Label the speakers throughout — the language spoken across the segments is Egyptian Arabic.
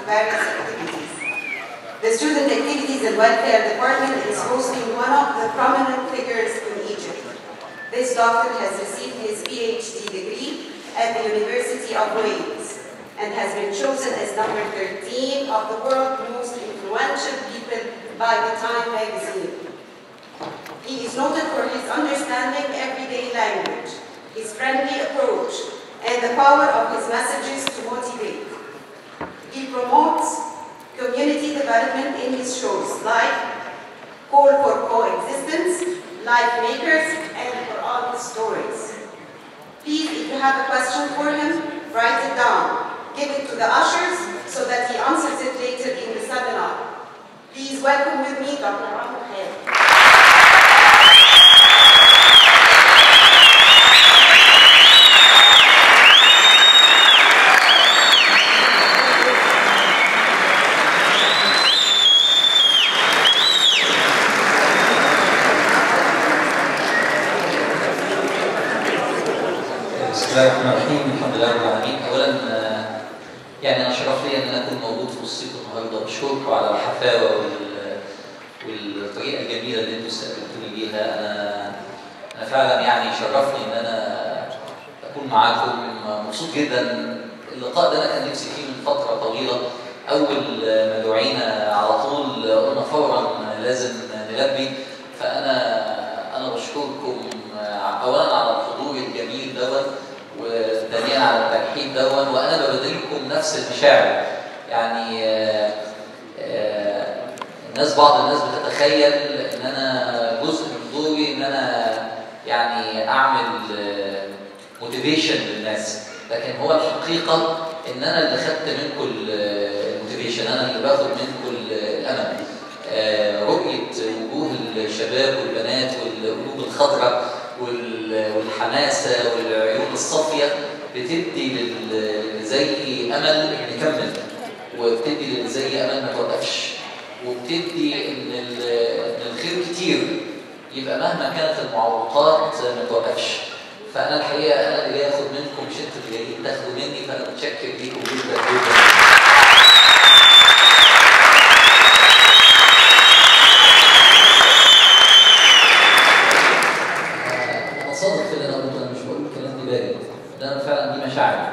Speaker 1: various activities. The Student Activities and Welfare Department is hosting one of the prominent figures in Egypt. This doctor has received his PhD degree at the University of Wales and has been chosen as number 13 of the world's most influential people by the Time magazine. He is noted for his understanding everyday language, his friendly approach, and the power of his messages to motivate. He promotes community development in his shows like Call for Coexistence, Life Makers, and Quran Stories. Please, if you have a question for him, write it down. Give it to the ushers so that he answers it later in the seminar. Please welcome with me Dr. Amr Khair.
Speaker 2: بسم الله الرحمن الرحيم الحمد لله رب العالمين اولا آه، يعني انا شرف لي ان انا اكون موجود في وسطكم النهارده بشكركم على الحفاوه وال- والطريقه الجميله اللي انتم استقبلتوني بيها انا انا فعلا يعني شرفني ان انا اكون معاكم مبسوط جدا اللقاء ده انا كان نفسي فيه من فتره طويله اول ما دعينا على طول قلنا فورا لازم نلبي فانا انا بشكركم اولا على الحضور الجميل دوت وثانيا على الترحيب دون وانا ببادلكم نفس المشاعر يعني آه، آه، الناس بعض الناس بتتخيل ان انا جزء من دوري ان انا يعني اعمل موتيفيشن للناس لكن هو الحقيقه ان انا اللي خدت منكم الموتيفيشن انا اللي باخد منكم الامل آه، رؤيه وجوه الشباب والبنات والقلوب الخضراء وال- والحماسه والعيون الصافيه بتدي لل- زي امل نكمل وبتدي للي زي امل ما توقفش وبتدي ان ال- ان الخير كتير يبقى مهما كانت المعوقات ما توقفش فانا الحقيقه انا اللي جاي اخد منكم مش انتوا اللي جايين تاخدوا مني فانا متشكر ليكم جدا جدا انا صادق في اللي انا قلته انا مش بقول الكلام ده بارد ده انا فعلا دي مشاعري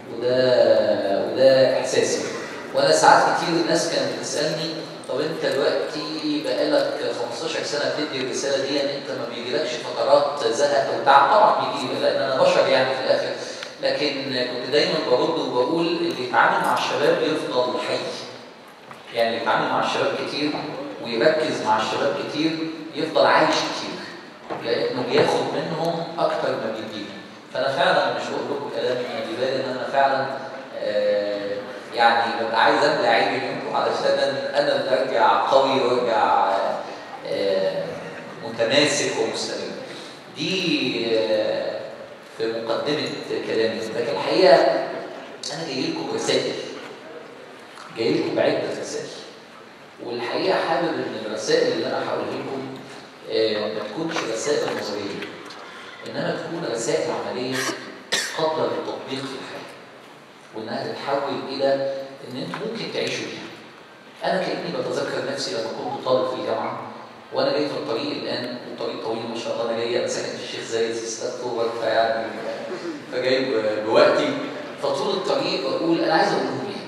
Speaker 2: وده وده احساسي وانا ساعات كتير الناس كانت بتسالني طب انت دلوقتي بقالك 15 سنه بتدي الرساله دي ان انت ما بيجيلكش فترات زهق او تعب طبعا بيجي لان انا بشر يعني في الاخر لكن كنت دايما برد وبقول اللي يتعامل مع الشباب يفضل حي يعني اللي يتعامل مع الشباب كتير ويركز مع الشباب كتير يفضل عايش كتير لانه بياخد منهم اكتر ما بيديهم فانا فعلا مش بقول لكم كلام من بالي ان انا فعلا آه يعني ببقى عايز ابلع عيني منكم علشان انا اللي ارجع قوي وارجع آه متماسك ومستمر دي آه في مقدمه كلامي لكن الحقيقه انا جاي لكم رسائل جاي لكم بعده رسائل والحقيقه حابب ان الرسائل اللي انا هقولها لكم آه، ما تكونش رسائل نظريه انما تكون رسائل عمليه قابله للتطبيق في الحياه وانها تتحول الى ان انتم ممكن تعيشوا بيها انا كاني بتذكر نفسي لما كنت طالب في الجامعه وانا جاي في الطريق الان والطريق طويل ما شاء الله انا جاي انا ساكن في الشيخ زايد في 6 اكتوبر فيعني فجاي ب- بوقتي فطول الطريق بقول انا عايز اقول لهم ايه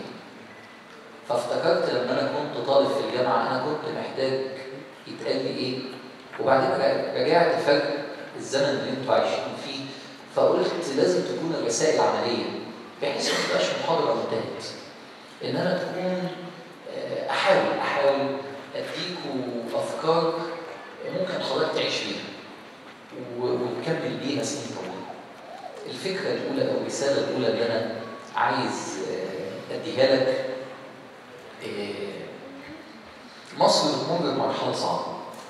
Speaker 2: فافتكرت لما انا كنت طالب في الجامعه انا كنت محتاج يتقال لي ايه وبعدين رجع- رجعت فرق الزمن اللي انتوا عايشين فيه فقلت لازم تكون الرسائل عمليه بحيث ما تبقاش محاضره منتهت انما تكون آه، احاول احاول اديكوا افكار ممكن حضرتك تعيش بيها و- وتكمل بيها سنين طويله. الفكره الاولى او الرساله الاولى اللي انا عايز آه، اديها لك آه، مصر بتمر بمرحله صعبه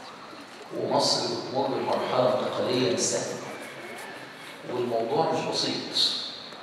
Speaker 2: ومصر بتمر بمرحله انتقاليه مش سهله والموضوع مش بسيط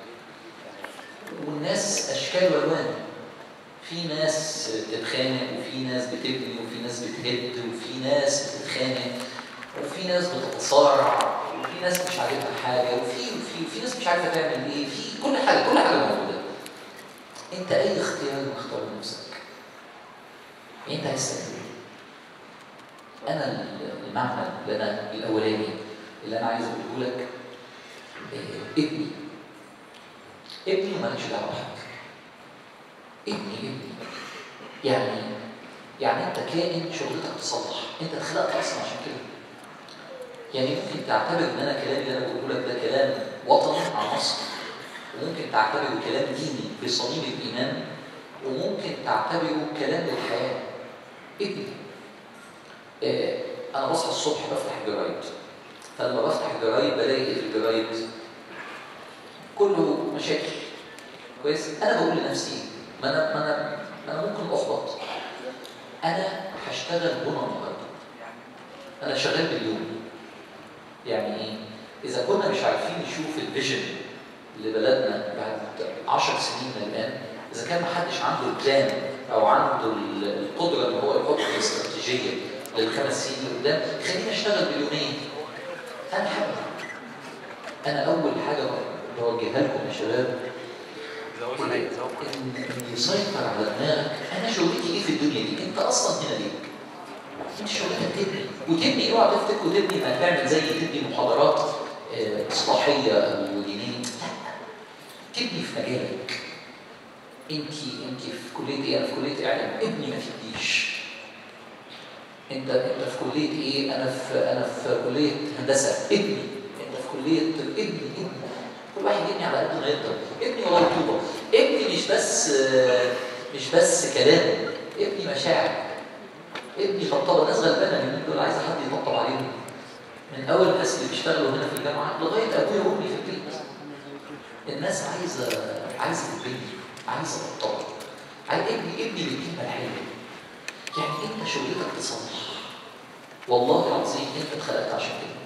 Speaker 2: والناس اشكال والوان في ناس بتتخانق وفي ناس بتبني وفي ناس بتهد وفي ناس بتتخانق وفي ناس بتتصارع وفي ناس مش عارفها حاجه وفي وفي وفي ناس مش عارفه تعمل ايه في كل حاجه كل حاجه موجوده انت اي اختيار مختار لنفسك انت عايز تعمل ايه انا المعنى اللي انا الاولاني اللي انا عايز اقوله لك آه، ابني ابني ومالكش دعوه بحاجه ابني ابني يعني يعني انت كائن شغلتك تصلح انت اتخلقت اصلا عشان كده يعني ممكن تعتبر ان انا كلامي اللي انا بقوله لك ده كلام وطني عن مصر وممكن تعتبره كلام ديني في صميم الايمان وممكن تعتبره كلام للحياه ابني آه انا بصحى الصبح بفتح الجرايد فلما بفتح الجرايد بلاقي ايه في الجرايد كله مشاكل كويس انا بقول لنفسي ايه ما انا ما انا ما انا ممكن احبط انا هشتغل هنا النهارده انا شغال باليوم يعني ايه اذا كنا مش عارفين نشوف الفيجن لبلدنا بعد 10 سنين من الان اذا كان ما حدش عنده البلان او عنده القدره ان هو يحط استراتيجيه للخمس سنين اللي قدام خلينا اشتغل باليومين انا حابب انا اول حاجه بوجهها لكم يا شباب ان إن يسيطر على دماغك انا شغلتي ايه في الدنيا دي؟ انت اصلا هنا ليه؟ انت شغلتك تبني وتبني اوعى تفتكر وتبني ما تعمل زي تدي محاضرات آه، اصلاحيه او دينيه لا تبني في مجالك انت انت في كليه ايه؟ انا في كليه اعلام ابني ما تبنيش انت انت في كليه ايه؟ انا في انا في كليه هندسه ابني انت في كليه ابني ابني كل واحد يبني على قد ما يقدر ابني ولا طوبه ابني مش بس آه، مش بس كلام ابني مشاعر ابني طبطبه الناس غلبانه اليومين دول عايزه حد يطبطب عليهم من اول الناس اللي بيشتغلوا هنا في الجامعه لغايه ابويا وامي في البيت الناس عايزه عايزه تتبني عايزه تطبطب عايز ابني ابني بالكلمه الحلوه يعني انت شغلتك تصلح والله العظيم انت اتخلقت عشان كده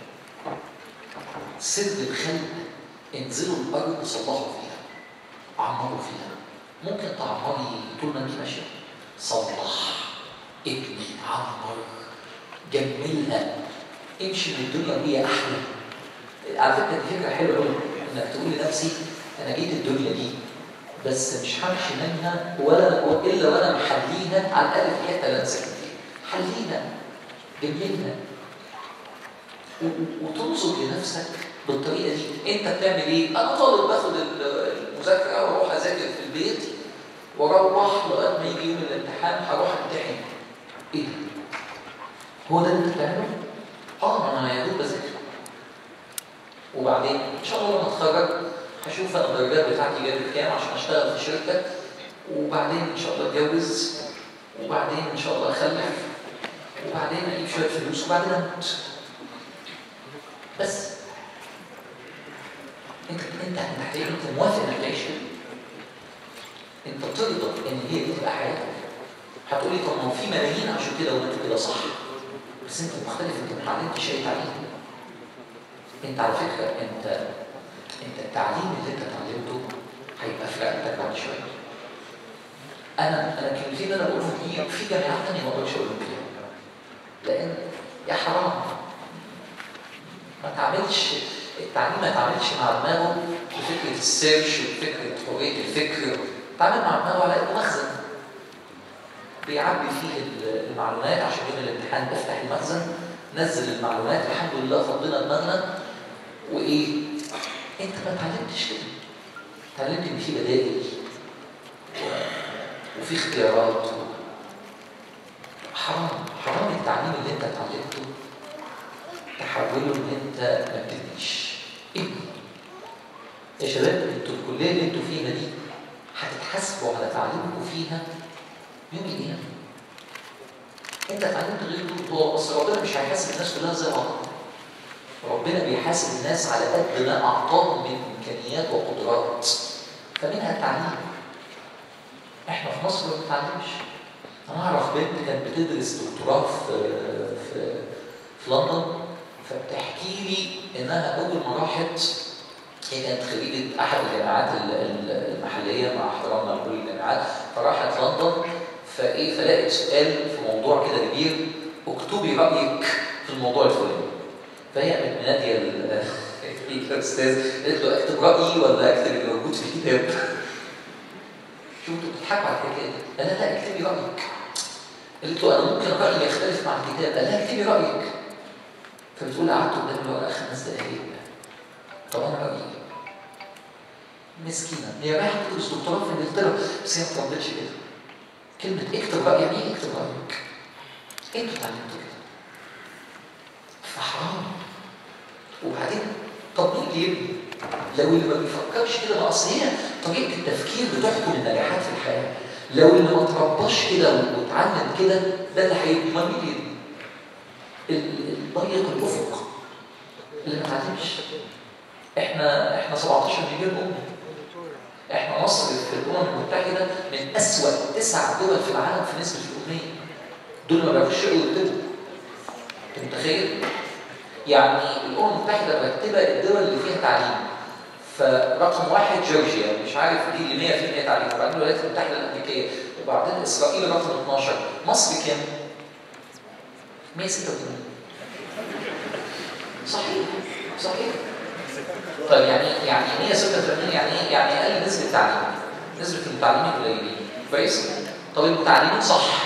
Speaker 2: سر الخلق انزلوا الارض صلحوا فيها عمروا فيها ممكن تعمري طول ما انت ماشيه صلح ابني عمر جملها امشي من الدنيا وهي احلى على فكره دي فكره حلوه قوي انك تقول لنفسي انا جيت الدنيا دي بس مش همشي منها ولا الا وانا محليها على الاقل في حته لا انسى فيها حليها جملها و- و- وتنظر لنفسك بالطريقه دي انت بتعمل ايه؟ انا طالب باخد ال- المذاكره واروح اذاكر في البيت واروح لغايه ما يجي يوم الامتحان هروح امتحن ايه ده؟ هو ده اللي انت بتعمله؟ اه انا يا دوب بذاكر وبعدين ان شاء الله لما اتخرج هشوف انا الدرجات بتاعتي جابت كام عشان اشتغل في شركه وبعدين ان شاء الله اتجوز وبعدين ان شاء الله اخلف وبعدين اجيب شويه فلوس وبعدين اموت بس انت انت محتاج انت موافق انك تعيش كده انت ترضى ان هي دي تبقى حياتك هتقولي طب ما هو في ملايين عاشوا كده وماتوا كده صح بس انت مختلف انت ما اتعلمتش اي تعليم انت على فكره انت انت التعليم اللي انت اتعلمته هيبقى في رقبتك بعد شويه انا انا الكلمتين اللي انا بقولهم دي في جامعات ثانيه ما اقدرش اقولهم فيها لان يا حرام ما تعملش التعليم ما يتعاملش مع دماغه بفكره السيرش وفكره حريه الفكر تعامل مع دماغه على انه مخزن بيعبي فيه المعلومات عشان يوم الامتحان بفتح المخزن نزل المعلومات الحمد لله فضينا دماغنا وايه انت ما اتعلمتش كده اتعلمت ان في بدائل و- وفي اختيارات و... حرام حرام التعليم اللي انت اتعلمته تحوله ان انت ما بتبنيش ابني يا شباب انتوا الكليه اللي انتوا فيها دي هتتحاسبوا على تعليمكم فيها يوم القيامه انت اتعلمت غير دول هو بس ربنا مش هيحاسب الناس كلها زي بعض ربنا بيحاسب الناس على قد ما اعطاهم من امكانيات وقدرات فمنها التعليم احنا في مصر ما بنتعلمش انا اعرف بنت كانت بتدرس دكتوراه في في في لندن فبتحكي لي انها اول ما راحت هي كانت خريجه احد الجامعات ال- ال- المحليه مع احترامنا لكل الجامعات فراحت لندن فايه فلقت سؤال في موضوع كده كبير اكتبي رايك في الموضوع الفلاني فهي قامت مناديه ال- الاستاذ قالت له اكتب رايي ولا اكتب اللي موجود في الكتاب شوفوا انتوا بتضحكوا على الحكايه دي قال لها لا اكتبي رايك قالت له انا ممكن رايي يختلف مع الكتاب قال لها اكتبي رايك فبتقول قعدت قدام الورقه خمس دقائق طب انا رايي ايه؟ مسكينه هي رايحه تدرس دكتوراه في انجلترا بس هي ما اتربتش كده كلمه اكتب رايك يعني ايه اكتب رايك؟ انتوا اتعلمتوا كده فحرام وبعدين طب مين اللي يبني؟ لو اللي ما بيفكرش كده ما اصل هي طريقه التفكير بتحكم النجاحات في الحياه لو اللي ما ترباش كده واتعلم كده ده اللي هيبني ما مين اللي يبني؟ ال- الضيق الافق اللي ما اتعلمش احنا احنا 17 مليون امه احنا مصر في الامم المتحده من اسوأ تسع دول في العالم في نسبه الاميه دول ما بيعرفوش يقروا ويكتبوا انت متخيل؟ يعني الامم المتحده مرتبه الدول اللي فيها تعليم فرقم واحد جورجيا مش عارف دي اللي 100% تعليم وبعدين الولايات المتحده الامريكيه وبعدين اسرائيل رقم 12 مصر كام؟ 186 صحيح صحيح طيب يعني يعني 186 يعني ايه؟ يعني اقل نسبه تعليم نسبه المتعلمين قليلين كويس؟ طب المتعلمين صح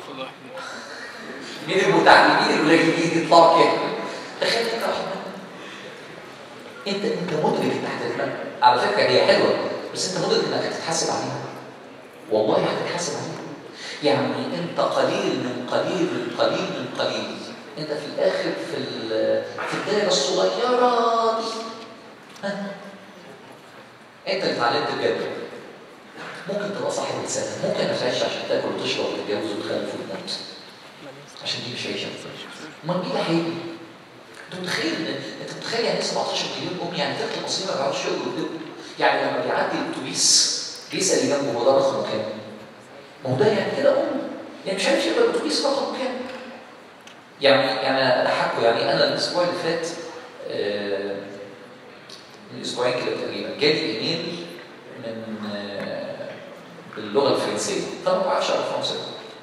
Speaker 2: مين المتعلمين القليلين يطلعوا كام؟ تخيل انت واحد منهم. انت انت مدرك انك هتتمنى على فكره هي حلوه بس انت مدرك انك هتتحاسب عليها والله هتتحاسب عليها يعني انت قليل من قليل من قليل من قليل انت في الاخر في ال- في الدائره الصغيره دي ها؟ انت اللي اتعلمت بجد ممكن تبقى صاحب رساله ممكن ما تعيش عشان تاكل وتشرب وتتجوز وتخلف وتموت عشان دي مش عيشه امال مين اللي هيبني؟ انت متخيل انت متخيل يعني 17 مليون ام يعني تلت المصريين ما بيعرفوش يقروا ويكتبوا يعني لما بيعدي الاتوبيس بيسال اللي جنبه هو ده رقمه كام؟ ما هو ده يعني كده ام يعني مش عارف يقرا الاتوبيس رقمه كام؟ يعني يعني اضحكوا يعني انا الاسبوع اللي فات آه، من اسبوعين كده تقريبا جالي ايميل من آه، باللغه الفرنسيه فانا ما بعرفش اقرا فرنسي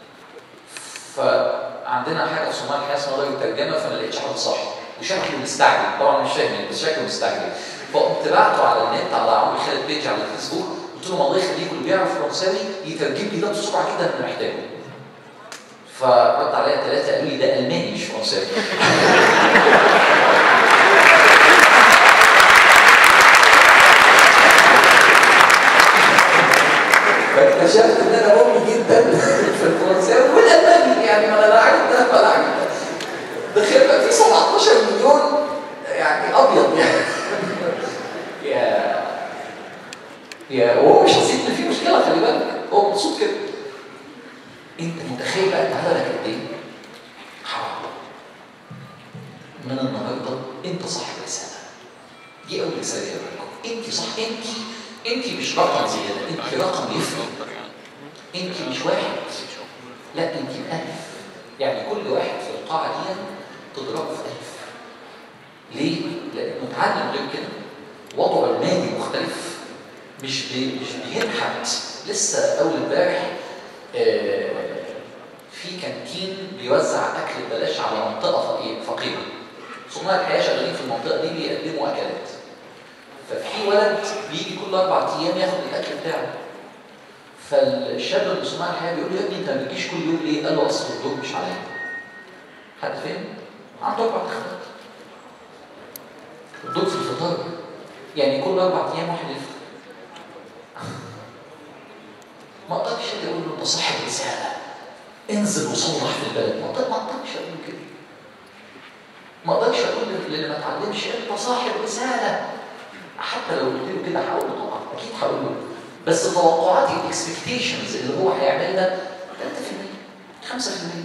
Speaker 2: فعندنا حاجه في صومال حاجه اسمها درجه ترجمه فما لقيتش حد صح وشكله مستعجل طبعا مش فاهم يعني، بس شكله مستعجل فقمت بعته على النت على عمرو خالد بيج على الفيسبوك قلت لهم الله يخليكم اللي بيعرف فرنساوي يترجم لي ده بسرعه جدا انا محتاجه فرد عليا ثلاثه قالوا لي ده الماني مش فرنساوي فاكتشفت ان انا امي جدا في الفرنساوي والالماني يعني ما انا لا عارف ده ولا عارف ده ده خير بقى في 17 مليون يعني ابيض يعني يا يا وهو مش حاسس ان في مشكله خلي بالك هو مبسوط كده انت متخيل بقى انت هدفك قد ايه؟ حرام من النهارده انت صاحب رساله دي اول رساله يا لكم انت صح انت انت مش رقم زياده انت رقم يفرق انت مش واحد لا انت الف يعني كل واحد في القاعه دي تضربه في الف ليه؟ لانه اتعلم غير كده وضعه المالي مختلف مش بي مش بينحت لسه اول امبارح آه، في كانتين بيوزع اكل ببلاش على منطقه فقير- فقيره صناع الحياه شغالين في المنطقه دي بيقدموا اكلات ففي ولد بيجي كل اربع ايام ياخد الاكل بتاعه فالشاب اللي صناع الحياه بيقول له يا ابني انت ما بتجيش كل يوم ليه؟ قال له اصل الدور مش عليا حد فاهم؟ عنده اربع تخانات الدور في الفطار يعني كل اربع ايام واحد يفطر ما اقدرش أجي اقول له انت صاحب رساله انزل وصلح في البلد ما اقدر ما اقدرش اقول كده ما اقدرش اقول للي ما اتعلمش انت صاحب رساله حتى لو قلت له كده هقول له طبعا اكيد هقول له بس توقعاتي الاكسبكتيشنز اللي هو هيعملها 3% 5%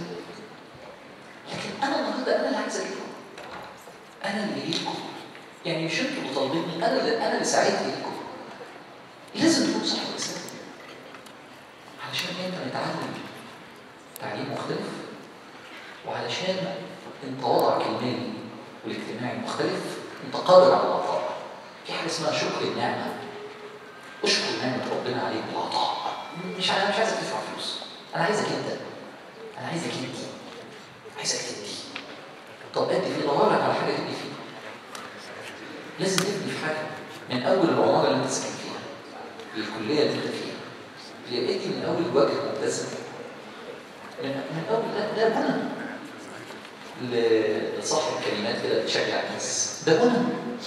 Speaker 2: لكن انا النهارده انا اللي عايز اجيبكم انا اللي اجيبكم يعني مش انتوا اللي طالبيني انا اللي انا اللي ساعدت لكم لازم تكون صاحب رساله علشان انت نتعلم تعليم مختلف وعلشان انت وضعك المالي والاجتماعي مختلف انت قادر على العطاء في حاجه اسمها شكر النعمه اشكر نعمه ربنا عليك بالعطاء مش انا مش عايزك تدفع فلوس انا عايزك انت انا عايزك انت عايزك تدي طب ادي في دور لك على حاجه تدي فيها لازم تبني في حاجه من اول العماره اللي انت ساكن فيها للكليه اللي انت فيها الياباني من اول وجه مبتسم من من اول ده ده بنى ل- لصاحب كلمات كده بتشجع الناس ده بنى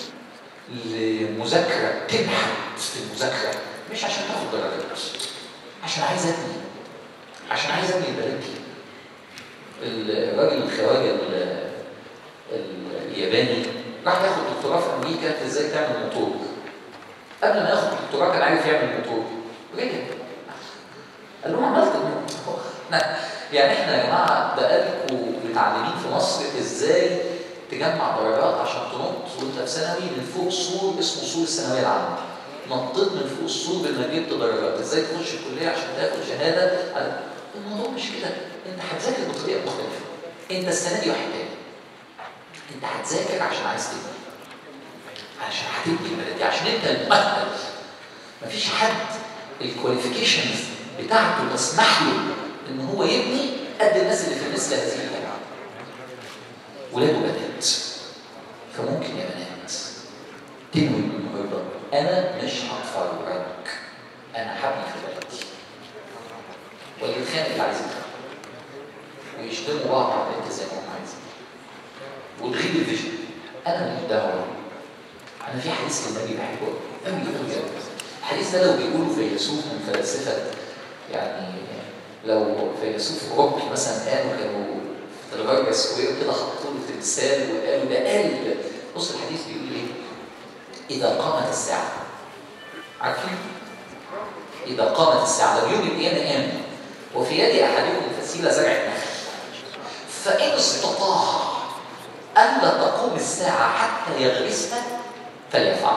Speaker 2: لمذاكره تنحت في المذاكره مش عشان تاخد درجات عشان عايز ابني عشان عايز ابني البلد دي الراجل الخواجه ال- ال- الياباني راح ياخد دكتوراه في امريكا في ازاي تعمل موتور قبل ما ياخد دكتوراه كان عارف يعمل موتور رجع قال لهم عملت الموتور. احنا يعني احنا يا جماعه بقالكم متعلمين في مصر ازاي تجمع درجات عشان تنط وانت في ثانوي من فوق سور اسمه سور الثانويه العامه نطيت من فوق السور بانك جبت درجات ازاي تخش الكليه عشان تاخد شهاده على- الموضوع مش كده انت هتذاكر بطريقه مختلفه انت السنه دي واحد تاني انت هتذاكر عشان عايز تبني عشان هتبني البلد دي عشان انت المؤهل مفيش حد الكواليفيكيشنز بتاعته تسمح له ان هو يبني قد الناس اللي في مثل هذه الجامعه ولاد وبنات فممكن يا بنات تنوي النهارده انا مش هتفرج انا هبني في بلدي والخان اللي عايز يتخانق ويشتموا بعض على النت زي ما هم عايزين وتغيب الفيجن انا ماليش دعوه انا في حديث للنبي بحبه قوي قوي قوي الحديث ده لو بيقولوا فيلسوف من فلاسفه يعني لو فيلسوف اوروبي مثلا قالوا كانوا في الغرب سكوير كده حطوا له تمثال وقالوا ده قال بص الحديث بيقول ايه؟ اذا قامت الساعه عارفين؟ اذا قامت الساعه لو يوم القيامه قام وفي يد احدكم فسيله زرع نخل فان استطاع الا تقوم الساعه حتى يغرسها فليفعل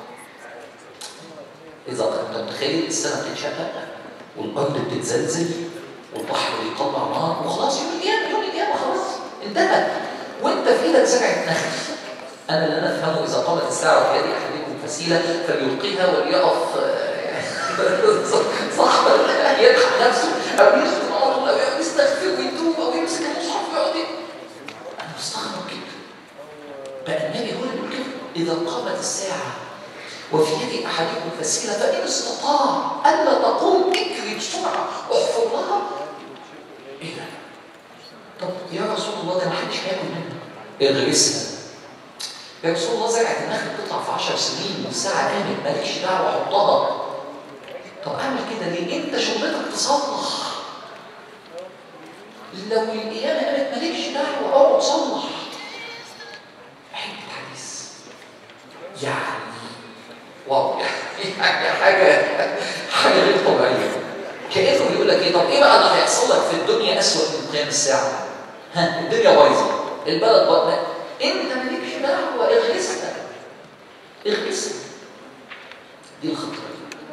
Speaker 2: اذا كنت متخيل السماء بتتشقق والارض بتتزلزل والبحر بيطلع نار وخلاص يوم القيامه يوم القيامه خلاص انتهى وانت في ايدك زرعه نخل انا اللي انا افهمه اذا قامت الساعه وفي يد احدكم فسيله فليلقيها وليقف آه، صح ولا لا؟ يضحك نفسه او يشتم الله او يستغفر ويتوب او يمسك المصحف ويقعد ي- انا مستغرب كده بقى النبي هو اللي بيقول كده اذا قامت الساعه وفي يد احدكم فسيله فان استطاع الا تقوم اجري بسرعه احفر لها ايه ده؟ طب يا رسول الله ده ما حدش هياكل منها اغرسها يا رسول الله زرعه النخل بتطلع في 10 سنين والساعه قامت مالكش دعوه حطها طب اعمل كده ليه؟ انت شغلتك تصلح لو القيامه قامت مالكش دعوه اقعد صلح حته حديث يعني واو يعني حاجه حاجه غير طبيعيه كانه بيقول لك ايه طب ايه بقى اللي هيحصل لك في الدنيا اسوء من قيام الساعه؟ ها الدنيا بايظه البلد بايظه انت مالكش دعوه اغرسها اغرسها دي الخطه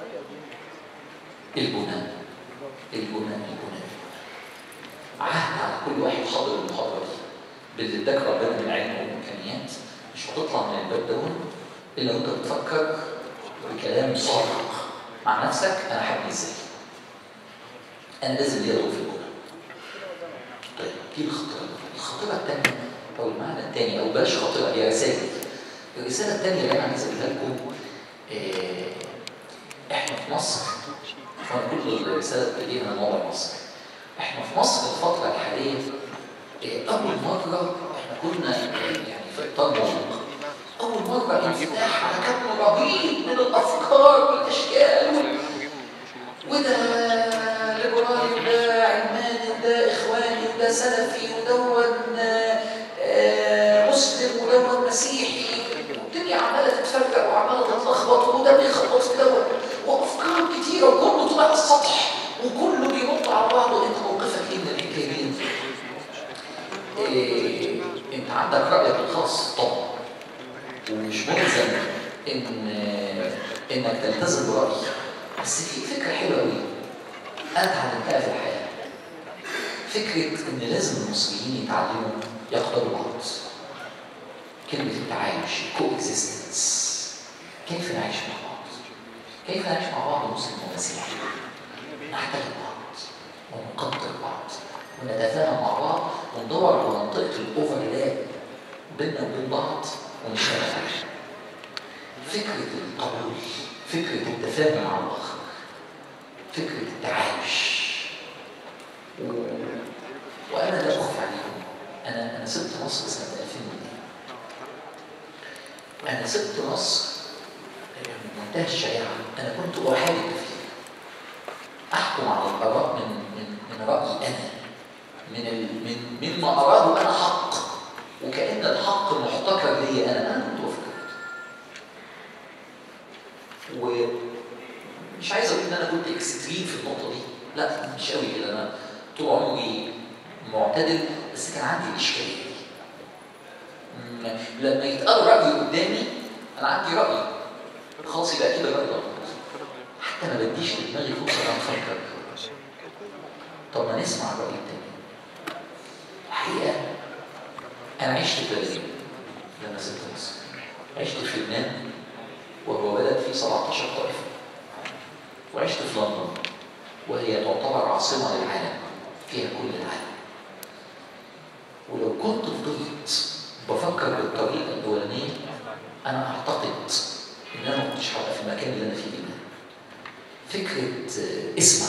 Speaker 2: البناء البناء البناء عهد على كل واحد حاضر المحاضره دي باللي اداك ربنا من علم وامكانيات مش هتطلع من الباب ده الا وانت بتفكر بكلام صادق مع نفسك انا هبني ازاي انا لازم ليا دور في البناء طيب دي الخطيره الخطيره الثانيه او المعنى الثاني او بلاش خطيره هي رسائل الرساله الثانيه اللي انا عايز اقولها لكم آه، احنا في مصر وانا كل الرساله بتجي من موضوع مصر احنا في مصر الفتره الحاليه آه، اول مره احنا كنا يعني في اطار مغلق اول مره انفتاح على كم رهيب من الافكار والاشكال وال- وده ليبرالي وده علماني وده اخواني وده سلفي ودون آه، مسلم ودون مسيحي والدنيا عماله تتفرق وعماله تتلخبط وده بيخبط في دوت وافكار كتيره وكله طلع على السطح وكله بينط على بعضه انت موقفك ايه من الحكايه دي؟ إيه انت عندك رايك الخاص طبعا ومش ملزم ان انك تلتزم برايي بس في فكره حلوه قوي انا اتعلمتها في الحياه فكره ان لازم المصريين يتعلموا يقبلوا بعض كلمه التعايش كو اكزيستنس كيف نعيش مع بعض كيف نعيش مع بعض مسلم ومسيحي نحترم بعض ونقدر بعض ونتفاهم مع بعض وندور على منطقه الاوفرلاب بيننا وبين بعض ونشتغل عليها فكره القبول فكره التفاهم مع الاخر فكره التعايش و... وانا لا اخفى عليكم انا انا سبت مصر سنه 2002 انا سبت مصر بمنتهى الشجاعه انا كنت احارب التفكير احكم على الاراء من من من رايي انا من ال... من مما اراده انا حق وكان الحق محتكر لي انا انا كنت بفكر ومش عايز اقول ان انا كنت اكستريم في النقطه دي لا مش قوي كده انا طول عمري معتدل بس كان عندي الاشكاليه دي م- لما يتقال راي قدامي انا عندي راي خلاص يبقى كده راي غلط حتى ما بديش لدماغي فرصه ان أنا افكر طب ما نسمع الراي التاني الحقيقه انا عشت في بلدي لما سبت مصر عشت في لبنان وهو بلد فيه 17 طائفه وعشت في لندن وهي تعتبر عاصمه للعالم فيها كل العالم ولو كنت فضلت بفكر بالطريقه الاولانيه انا اعتقد ان انا ما كنتش هبقى في المكان اللي انا فيه الان فكره آه، اسمع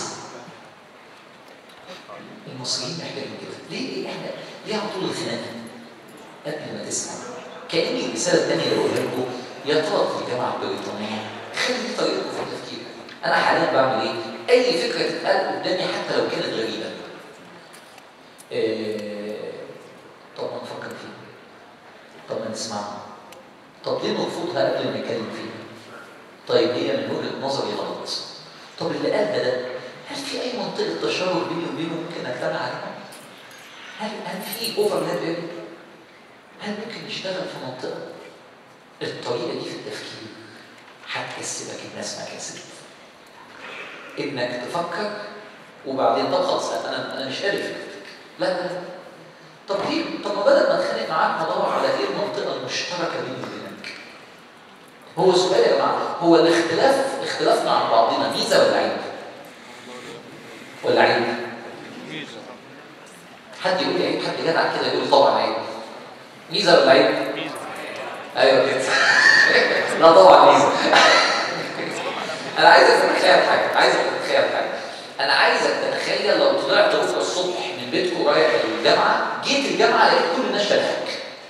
Speaker 2: المصريين محتاجين كده ليه احنا ليه على طول الخناقه قبل ما تسمع كاني الرساله الثانيه اللي بقولها لكم يا ترى في الجامعه البريطانيه خلي طريقتكم في التفكير انا حاليا بعمل ايه؟ اي فكره تتقال قدامي حتى لو كانت غريبه إيه طب ما نفكر فيها طب ما نسمعها طب ليه نرفضها قبل ما نتكلم فيها طيب هي من وجهه نظري غلط طب اللي قالها ده هل في اي منطقه تشاور بيني وبينه ممكن اجتمع عليها؟ هل هل في اوفرلاب هل ممكن نشتغل في منطقه الطريقه دي في التفكير هتكسبك الناس مكاسب انك تفكر وبعدين طب خلاص لا انا انا مش قاري فكرتك لا لا لا طب ليه طب ما بدل ما اتخانق معاك ندور على ايه المنطقه المشتركه بيني وبينك هو سؤال يا جماعه هو الاختلاف اختلافنا عن بعضنا ميزه ولا عيب؟ ولا عيب؟ حد يقول لي عيب حد جدع كده يقول لي طبعا عيب ميزه ولا عيب؟ ايوه كده لا طبعا ميزه انا عايزك تتخيل حاجه عايزك تتخيل حاجه انا عايزك تتخيل لو طلعت بكره الصبح من بيتكم رايح الجامعه جيت الجامعه لقيت كل الناس شايفاك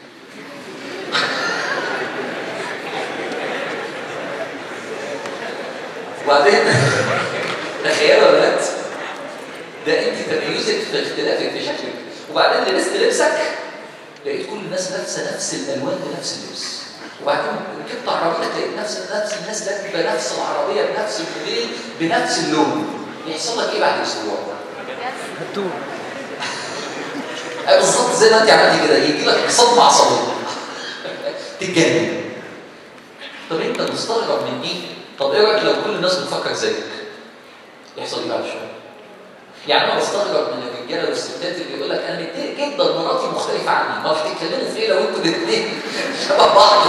Speaker 2: وبعدين تخيلوا يا بنات ده انت تميزك في اختلافك في شكلك وبعدين لبست لبسك لقيت كل الناس لابسه نفس الالوان بنفس اللبس وبعدين ركبت عربيتك لقيت نفس نفس الناس راكبه نفس العربيه بنفس الموديل بنفس اللون يحصل لك ايه بعد اسبوع؟
Speaker 3: هتوه
Speaker 2: أه بالظبط زي ما انت عملتي كده يجي لك صدمه عصبيه تتجنن طب انت مستغرب من دي طب ايه رايك لو كل الناس بتفكر زيك يحصل ايه بعد شويه يعني انا بستغرب من الرجاله والستات اللي يقول لك انا متضايق جدا مراتي مختلفه عني ما بتتكلموا في ايه لو انتوا الاثنين شبه بعض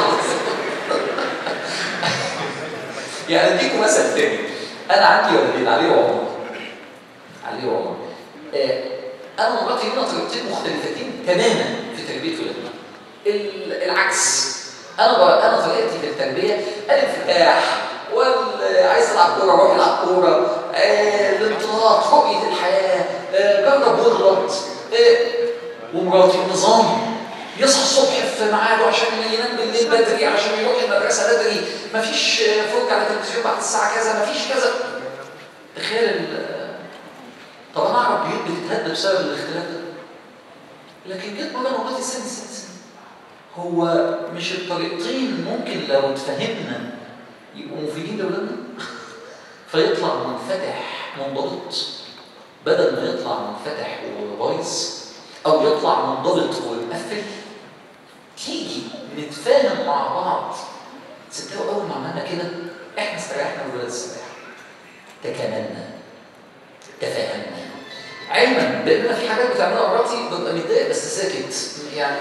Speaker 2: يعني اديكم مثل تاني انا عندي ولدين علي وعمر علي وعمر آه انا ومراتي لنا طريقتين مختلفتين تماما في تربيه ولادنا ال- العكس انا ب- انا طريقتي في التربيه الانفتاح وعايز العب كوره روح العب كوره آه، الانطلاق رؤيه الحياه آه، جرب واغلط آه، ومراتي النظام يصحى الصبح في ميعاده عشان ينام بالليل بدري عشان يروح المدرسه بدري مفيش آه، فرجه على التلفزيون بعد الساعه كذا مفيش كذا تخيل ال- طب انا اعرف بيوت بتتهد بسبب الاختلاف ده لكن جيت مره مراتي السن ست سنين هو مش الطريقتين ممكن لو اتفهمنا يبقوا مفيدين لاولادنا فيطلع منفتح منضبط بدل ما يطلع منفتح وبايظ او يطلع منضبط ومقفل تيجي نتفاهم مع بعض تصدقوا اول ما عملنا كده احنا استريحنا والولاد استريحوا تكاملنا تفاهمنا علما بان في حاجات بتعملها مراتي ببقى متضايق بس ساكت يعني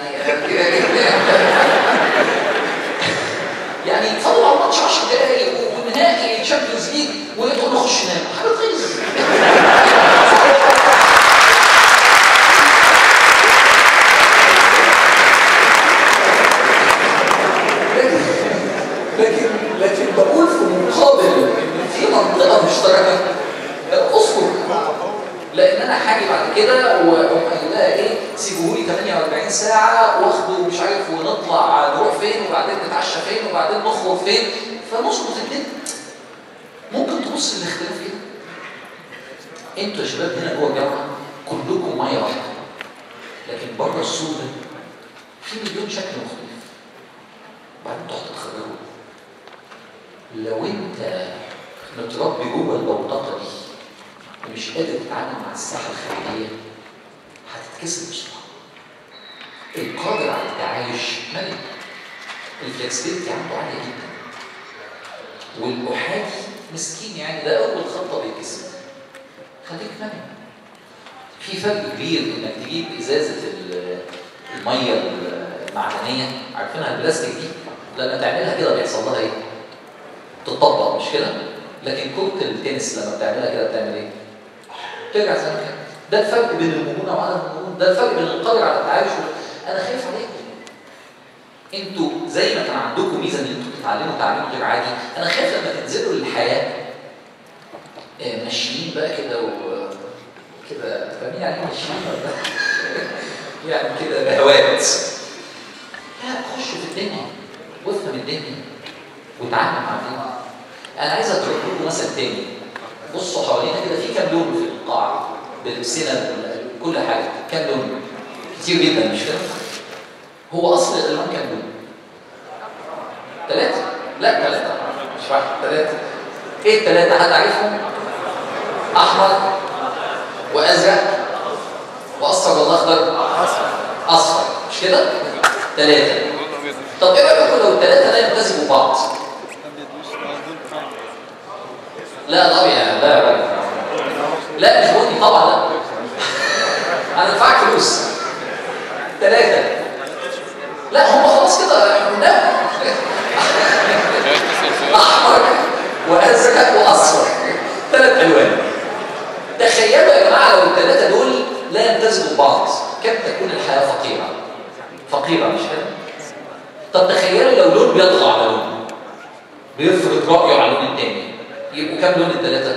Speaker 2: يعني فاضل على الماتش 10 دقايق والنهائي الشامبيونز ليج وتقول له خش نام حاجه تغيظ لكن لكن بقول في المقابل ان في منطقه مشتركه اصبر لان انا هاجي بعد كده واقوم قايل لها ايه سيبوه لي 48 ساعه واخده مش عارف ونطلع نروح فين وبعدين نتعشى فين وبعدين نخرج فين فنظبط الدنيا ممكن تبص الاختلاف كده انتوا يا شباب هنا جوه الجامعه كلكم ميه واحده لكن بره السور ده في مليون شكل مختلف بعدين تروحوا تتخرجوا لو انت متربي جوه البوتقه دي ومش قادر تتعامل مع الساحه الخارجيه هتتكسر بسرعه القادر على التعايش ملك الفلكسبيتي عنده عاليه جدا والاحادي مسكين يعني ده اول خطه بيتكسر خليك مرن في فرق كبير انك تجيب ازازه ال- الميه المعدنيه عارفينها البلاستيك دي لما تعملها كده بيحصل لها ايه؟ تطبق مش كده؟ لكن كرة التنس لما بتعملها كده بتعمل ايه؟ ترجع زي ما كانت ده الفرق بين المرونه وعدم المرونه ده الفرق بين القدر على التعايش وال- انا خايف عليكم انتوا زي ما كان عندكم ميزه ان انتوا تتعلموا تعليم غير عادي انا خايف لما تنزلوا للحياه آه، ماشيين بقى كده و كده فاهمين يعني ايه ماشيين ولا لا؟ يعني كده بهوات لا خش في الدنيا وافهم الدنيا وتعامل مع الدنيا انا عايز اضرب لكم مثل تاني بصوا حوالينا كده في كام لون في القاعه بلبسنا بكل حاجه كام لون كتير جدا مش كده هو اصل الالوان كام لون ثلاثه لا ثلاثه مش واحد ثلاثه ايه الثلاثه حد عارفهم احمر وازرق واصفر ولا اخضر اصفر مش كده ثلاثه طب ايه رايكم لو الثلاثه لا يمتزجوا بعض لا الابيض لا يا راجل لا مش بني طبعا لا انا دفعت فلوس ثلاثه لا هم خلاص كده احنا بننام احمر وازرق واصفر ثلاث الوان تخيلوا يا جماعه لو الثلاثه دول لا يمتزجوا ببعض كم تكون الحياه فقيره فقيره مش كده طب تخيلوا لو لون بيطلع على لون بيفرض رايه على اللون الثاني يبقوا كام لون الثلاثه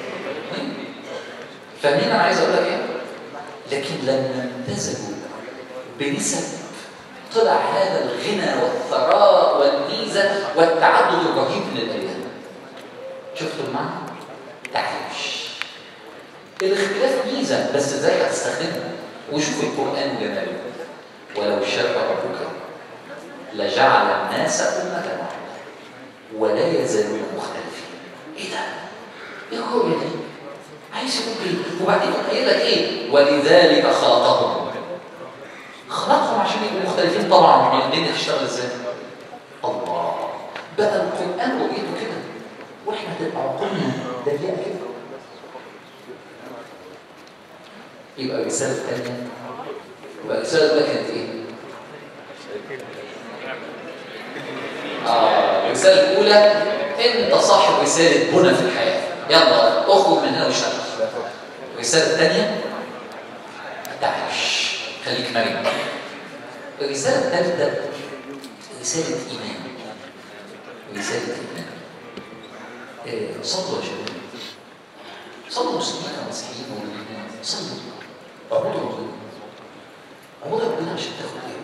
Speaker 2: فاهمين انا عايز اقول لك ايه لكن لما امتزجوا بنسب طلع هذا الغنى والثراء والميزه والتعدد الرهيب من الالهه شفتوا المعنى تعايش الاختلاف ميزه بس ازاي هتستخدمها وشوف القران وجماله ولو شاء ربك لجعل الناس امه واحده ولا يزالون مختلفين ايه ده ايه الرؤيه دي عايز يقول ايه وبعدين يقوم قايل لك ايه ولذلك خلقهم خلقهم عشان يبقوا مختلفين طبعا من الدنيا تشتغل ازاي الله بقى القران رؤيته كده واحنا هتبقى عقولنا ضيقه كده يبقى الرساله الثانيه يبقى الرساله الاولى كانت ايه؟ آه الرساله الاولى انت صاحب رساله بنى في الحياه يلا اخرج من هنا واشتغل الرساله الثانيه تعيش خليك مرن الرساله الثالثه رساله ايمان رساله ايمان إيه، صلوا يا شباب صلوا مسلمين ومسيحيين ومؤمنين صلوا اعبدوا ربنا اعبدوا ربنا عشان تاخد ايه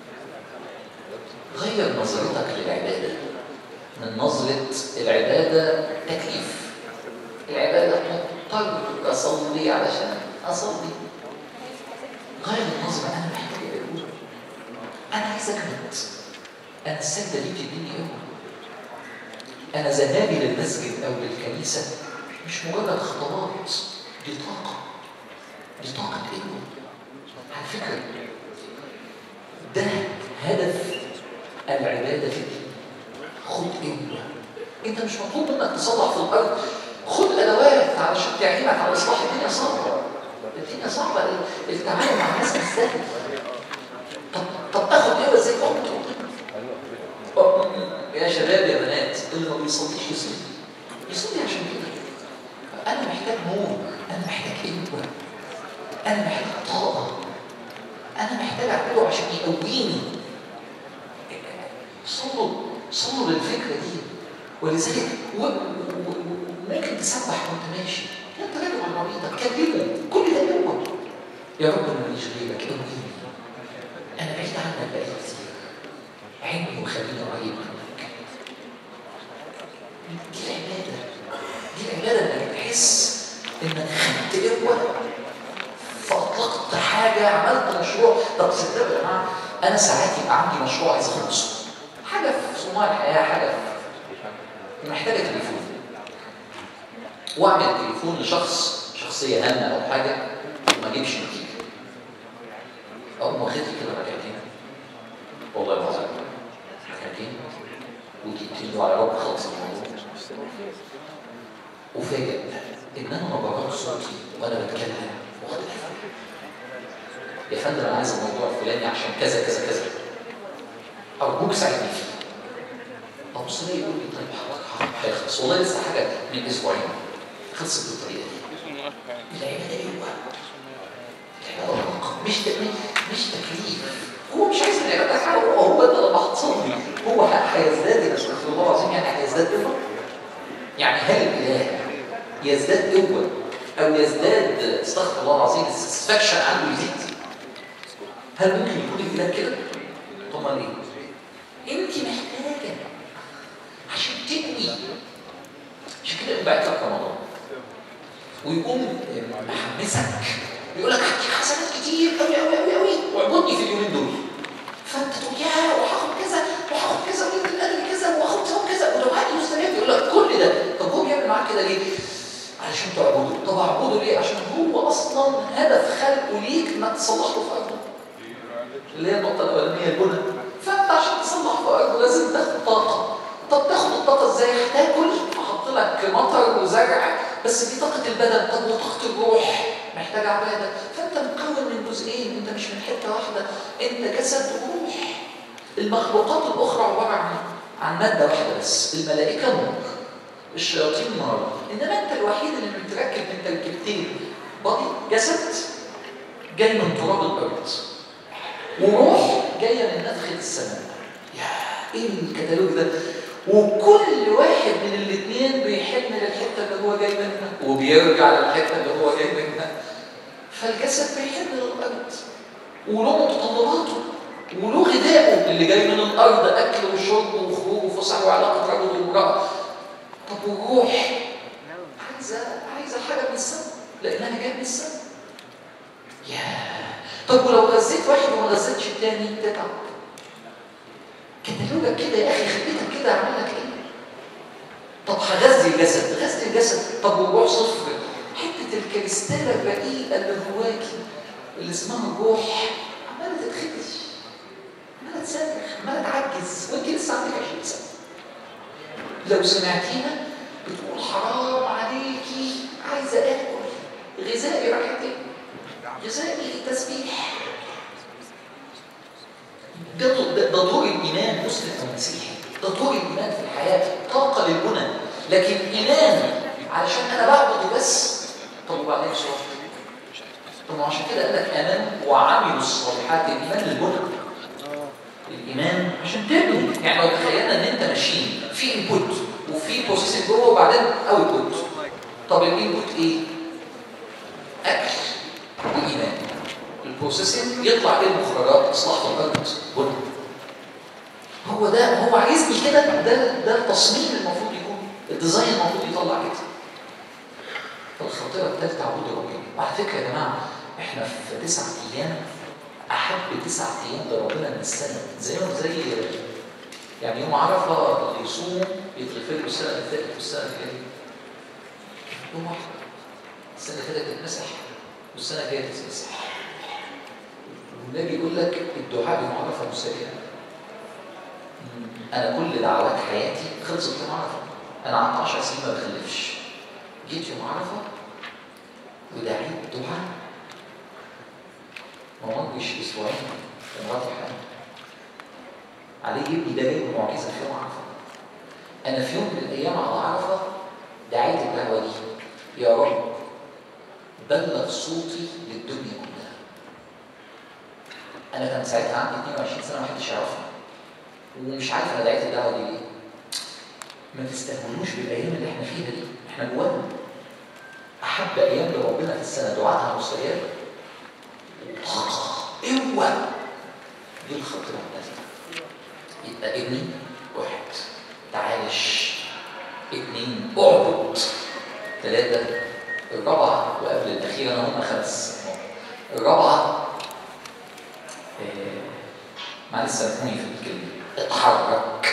Speaker 2: غير نظرتك للعباده من نظره العباده تكليف العباده مضطر اصلي علشان اصلي غير النظره انا محتاج ايه انا عايز اجمد انا السجده دي بتديني ايه انا ذهابي للمسجد او للكنيسه مش مجرد خطوات دي طاقه دي طاقه ايه على فكره ده هدف العباده في الدين خد قوه انت مش مطلوب منك تصلح في الارض خد ادوات علشان تعينك على اصلاح الدنيا صعبه الدنيا صعبه التعامل مع الناس مش سهل طب طب تاخد ايه بس انت يا شباب يا بنات اللي ما بيصليش يصلي يصلي عشان كده انا محتاج نور انا محتاج قوه انا محتاج طاقه انا محتاج اعمله عشان يقويني صلوا صلوا للفكره دي ولذلك و- و- و- ممكن تسبح وانت ماشي انت راجع على مريضك كلمه يا رب انا ماليش غيرك اوي انا بعيد عنك بقالي كتير عيني وخليني قريب منك دي العباده دي العباده انك تحس انك خدت قوه فاطلقت حاجه عملت مشروع طب صدقوا يا جماعه انا ساعات يبقى عندي مشروع عايز اخلصه حاجه في صناع الحياه حاجه في محتاجه تليفون واعمل تليفون لشخص شخصيه هامه او حاجه وما اجيبش نتيجه اول ما خدت كده ركعتين والله العظيم ركعتين وجبت على رب خلص الموضوع وفاجئ ان انا ما بقراش صوتي وانا بتكلم واخد يا فندم انا عايز الموضوع الفلاني عشان كذا كذا كذا ارجوك ساعدني فيه ابص الاقي يقول لي طيب حضرتك هيخلص والله لسه حاجه من اسبوعين خلصت بالطريقه دي العباده ايوه العباده مش مش تكليف هو مش عايز العباده حاجه هو هو انت لما هتصلي هو هيزداد استغفر الله العظيم يعني هيزداد قوه يعني هل الاله يزداد قوه او يزداد استغفر الله العظيم الساتسفاكشن عنده يزيد هل ممكن يكون الاله كده؟ طب ليه؟ انت محتاجه عشان تقوي عشان كده يقوم بعت لك رمضان ويقوم محمسك يقول لك هديك حسنات كتير قوي قوي قوي قوي واعبدني في اليومين دول فانت تقول يا وهاخد كذا وهاخد كذا وجبت الاجر كذا واخد ثواب كذا ودعائي مستمر يقول لك كل ده طب هو بيعمل معاك كده ليه؟ علشان تعبده طب اعبده ليه؟ عشان هو اصلا هدف خلقه ليك انك تصلح له في ارضه اللي هي النقطه الاولانيه البنى فانت عشان تصلح في ارضه لازم تاخد طاقه طب تاخد الطاقه ازاي؟ هتاكل احط لك مطر وزرع بس دي طاقه البدن طب وطاقه الروح محتاجه عباده فانت مكون من جزئين انت مش من حته واحده انت جسد وروح المخلوقات الاخرى عباره عن عن ماده واحده بس الملائكه نور الشياطين نار انما انت الوحيد اللي متركب من تركيبتين بادي جسد جاي من تراب الارض وروح جايه من نفخه السماء يا ايه الكتالوج ده وكل واحد من الاثنين بيحن للحته اللي هو جاي منها وبيرجع للحته اللي هو جاي منها فالجسد بيحن للارض وله متطلباته وله غذائه اللي جاي من الارض اكل وشرب وخروج وفسح وعلاقه رجل وامراه طب والروح عايزه عايزه حاجه من السماء لانها جايه من السماء يا طب ولو غذيت واحد وما غذيتش التاني تتعب كتالوجك كده يا اخي خليتك كده اعمل لك ايه طب هغذي الجسد غذي الجسد طب والروح صفر حته الكريستاله الرقيقه اللي جواكي اللي اسمها الروح عماله تتخدش عماله تصرخ عماله تعجز وانت لسه عندك 20 سنه لو سمعتيها بتقول حرام عليكي عايزه اكل غذائي راح يتم غذائي التسبيح ده ده دور الايمان مسلم او مسيحي ده دور الايمان في الحياه طاقه للبنى لكن ايمان علشان انا بعبد بس طب وبعدين صوت طب عشان كده قال لك امنوا وعملوا الصالحات الايمان للبنى الايمان عشان تبني يعني لو تخيلنا ان انت ماشيين في انبوت وفي بروسيسنج جوه وبعدين اوتبوت طب الانبوت ايه؟ اكل وايمان البروسيسنج يطلع ايه المخرجات اصلاح الارض بنى هو ده هو عايزني كده ده ده التصميم المفروض يكون الديزاين المفروض يطلع كده الخطيره الثالثه عبود ربنا وعلى فكره يا جماعه احنا في تسعة ايام احب تسعة ايام لربنا من السنه زيهم زي يعني يوم عرفه اللي يصوموا يتغفر له السنه اللي فاتت والسنه اللي جايه يوم واحد السنه اللي فاتت تتمسح والسنه الجايه تتمسح والنبي يقول لك الدعاء يوم عرفه مسلم انا كل دعوات حياتي خلصت يوم عرفه انا قعدت 10 سنين ما بخلفش جيت يوم عرفه ودعيت دعاء ما مضيش اسبوعين مراتي حامل عليه ابني ده جاي معجزه في يوم عرفه انا في يوم من الايام على عرفه دعيت الدعوه دي يا رب بلغ صوتي للدنيا كلها انا كان ساعتها عندي 22 سنه محدش يعرفني ومش عارف انا دعيت الدعوه دي ليه ما تستهونوش بالايام اللي احنا فيها دي احنا جوانا احب ايام لربنا في السنه دعاتها مستجابه اوعى دي الخط المختلف يبقى ابني واحد تعايش اثنين اعبد ثلاثة الرابعة وقبل الأخيرة أنا هم خمس الرابعة آه، معلش سامحوني في الكلمة اتحرك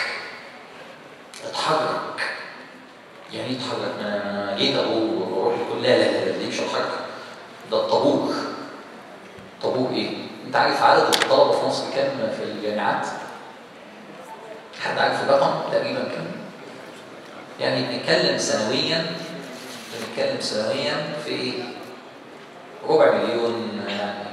Speaker 2: اتحرك يعني ايه اتحرك ما انا جيت اقول واروح الكل لا لا لا دي مش الحركه ده الطابور طابور ايه؟ انت عارف عدد الطلبه في مصر كام في الجامعات؟ حد عارف الرقم تقريبا كام؟ يعني بنتكلم سنويا بنتكلم سنويا في ربع مليون يعني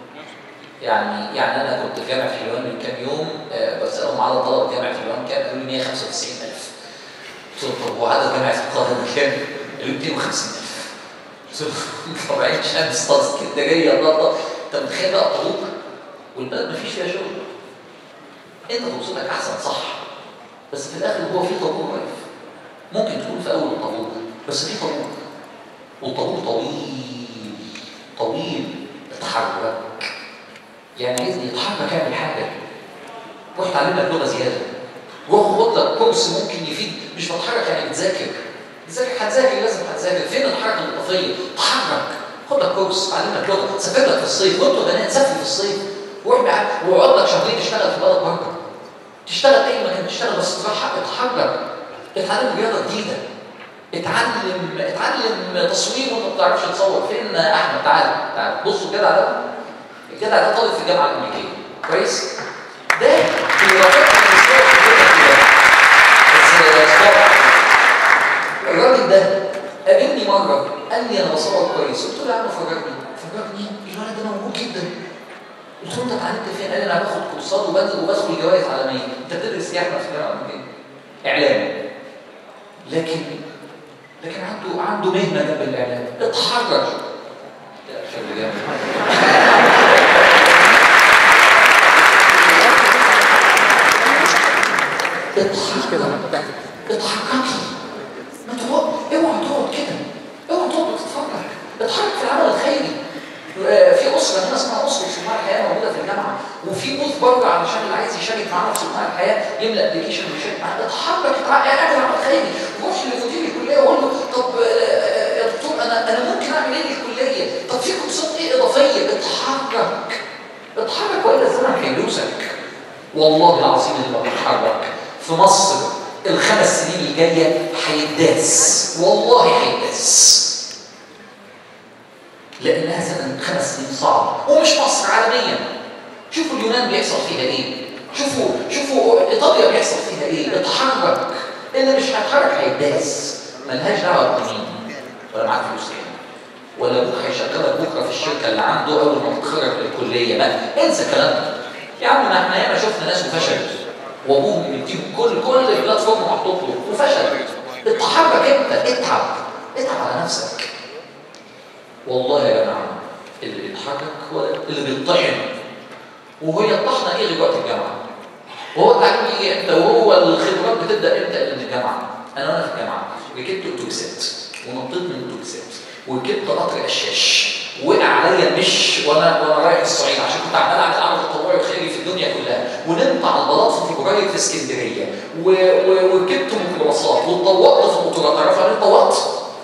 Speaker 2: يعني يعني انا كنت في جامعه حلوان من كام يوم آه، بسالهم على طلبه جامعه حلوان كام قالوا لي 195000 قلت لهم طب وعدد جامعه القاهره كام؟ قالوا لي 250000 قلت لهم طب عين شمس طب اسكندريه طب انت متخيل بقى الطرق والبلد مفيش فيها شغل انت فرصتك احسن صح بس في الاخر هو في طابور واقف ممكن تكون في اول الطابور بس في طابور والطابور طويل طويل اتحرك يعني عايزني يتحرك يعمل حاجه روح اتعلم لك لغه زياده روح خد لك كورس ممكن يفيد مش بتحرك يعني بتذاكر بتذاكر هتذاكر لازم هتذاكر فين الحركه الاضافيه اتحرك خد لك كورس اتعلم لك لغه سافر لك في الصيف وانتوا بنات سافر في الصيف روح معاك واقعد لك شهرين تشتغل في بلد بره تشتغل اي مكان تشتغل بس تروح اتحرك اتعلم رياضه جديده اتعلم اتعلم تصوير وانت ما بتعرفش تصور فين احمد تعالى تعالى بصوا الجدع ده الجدع ده طالب في الجامعه الامريكيه كويس ده بيرافقني مشوار في الجامعة كده. بس طبعا الراجل ده قابلني مره قال لي انا بصور كويس قلت له يا عم فرجني فرجني الولد ده موجود جدا قلت له انت اتعلمت فين؟ قال لي انا باخد كورسات وبنزل وبدخل جوائز عالميه انت بتدرس ايه احنا في الجامعه الامريكيه؟ اعلام لكن لكن عنده عنده مهنه جنب الاعلام اتحرك يا شغل جامد اتحرك اتحركي ما تقعد اوعى تقعد كده اوعى تقعد تتفرج اتحرك في العمل الخيري آه، في اسره هنا اسمها اسره صناع الحياه موجوده في الجامعه وفي بوث بره علشان اللي عايز يشارك معانا في صناع الحياه يملى ابلكيشن ويشارك معانا اتحرك اتع- اعمل عمل خيري روح لمدير الكليه وقول له طب آه، آه، يا دكتور انا انا ممكن اعمل ايه للكليه؟ طب في كورسات ايه اضافيه؟ اتحرك اتحرك والا الزمن هيدوسك والله العظيم اللي ما بيتحرك في مصر الخمس سنين الجايه هيداس والله هيداس لانها سنه خمس سنين صعبه ومش مصر عالميا شوفوا اليونان بيحصل فيها ايه شوفوا شوفوا ايطاليا بيحصل فيها ايه اتحرك اللي مش هيتحرك هيداس ملهاش دعوه بمين ولا معاك فلوس كام ولا ابوك هيشغلك بكره في الشركه اللي عنده اول ما تتخرج من الكليه بقى انسى الكلام ده يا عم ما احنا ياما شفنا ناس وفشلوا وابوهم بيديهم كل كل البلاتفورم محطوط له وفشل اتحرك انت اتعب اتعب على نفسك والله يا جماعه اللي بيتحرك هو اللي بيطحن وهي الطحنه ايه لغايه الجامعه وهو التعليم يجي امتى وهو الخبرات بتبدا امتى من الجامعه انا وانا في الجامعه ركبت اتوبيسات ونطيت من الاتوبيسات وركبت قطر قشاش وقع عليا المش وانا وانا رايح الصعيد عشان كنت عمال اعمل عمل تطوعي وخيري في الدنيا كلها ونمت على البلاط في فبراير في اسكندريه و- و- وركبت ميكروباصات واتطوقت في القطورات تعرف انا اتطوقت؟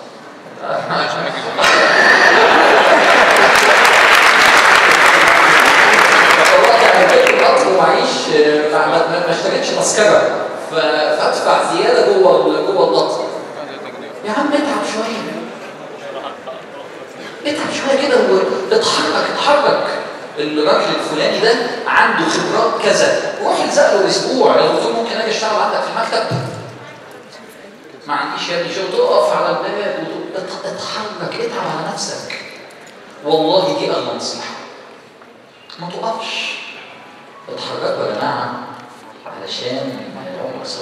Speaker 2: اتطوقت يعني ركبت القطر ومعيش ما, ما, ما اشتريتش تذكره ف- فادفع زياده جوه ال- جوه القطر يا عم اتعب شويه اتعب شويه كده واتحرك اتحرك الراجل الفلاني ده عنده خبرات كذا روح الزق له اسبوع يا دكتور ممكن اجي اشتغل عندك في المكتب ما عنديش يا ابني شغل تقف على الباب وت- ات- اتحرك اتعب على نفسك والله دي اغلى نصيحه ما تقفش اتحركوا يا جماعه علشان العمر قصير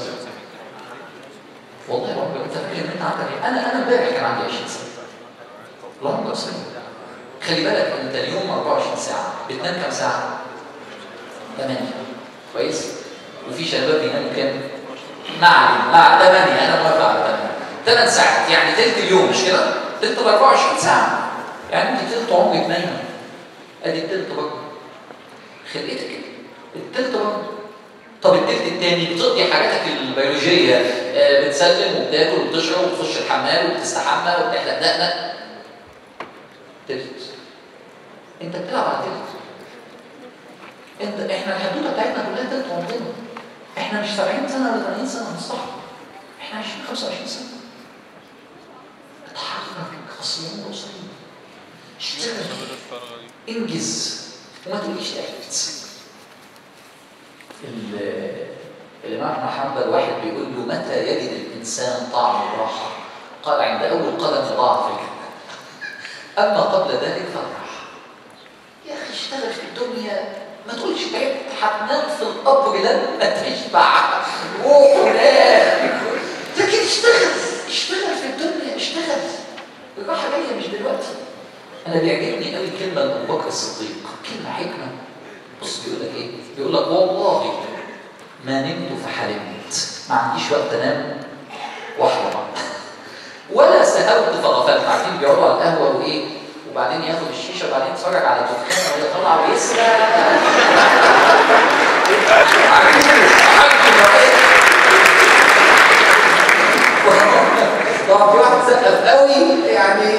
Speaker 2: والله العمر انت فاكر ان انت عندك إيه؟ انا انا امبارح كان عندي 20 سنه العمر قصير خلي بالك انت اليوم 24 ساعه بتنام كام ساعه 8 كويس وفي شباب بيناموا كام مع مع 8 انا موافق على 8 8 ساعات يعني تلت اليوم مش كده تلت ال 24 ساعه يعني انت تلت عمرك نايمه ادي التلت برضه خلقتك كده التلت برضه طب التلت التاني بتقضي حاجاتك البيولوجيه آه، بتسلم وبتاكل وبتشرب وبتخش الحمام وبتستحمى وبتحلق دقنك تلت انت بتلعب على تلت انت احنا الحدوته بتاعتنا كلها تلت عمرنا احنا مش 70 سنه ولا 80 سنه مصلحه احنا عايشين 25 سنه اتحرك خصيان وصيد اشتغل انجز وما تقوليش تعبت ال- الامام احمد حنبل واحد بيقول له متى يجد الانسان طعم الراحه قال عند اول قدم يضاع في الجنه اما قبل ذلك فالراحه يا اخي اشتغل في الدنيا ما تقولش تعبت هتنام في القبر لما تشبع روح ونام لكن اشتغل اشتغل في الدنيا اشتغل الراحه جايه مش دلوقتي انا بيعجبني قوي كلمه لابو بكر الصديق كلمه حكمه بص بيقول لك ايه بيقول لك والله ما نمت فحلمت ما عنديش وقت انام واحده ولا سهوت فغفلت عارفين بيقعدوا على القهوه وايه وبعدين ياخد الشيشه وبعدين يتفرج على الدخان ويطلع ويسرق عارفين الحاج الرقيق؟ طبعا في واحد سقف قوي يعني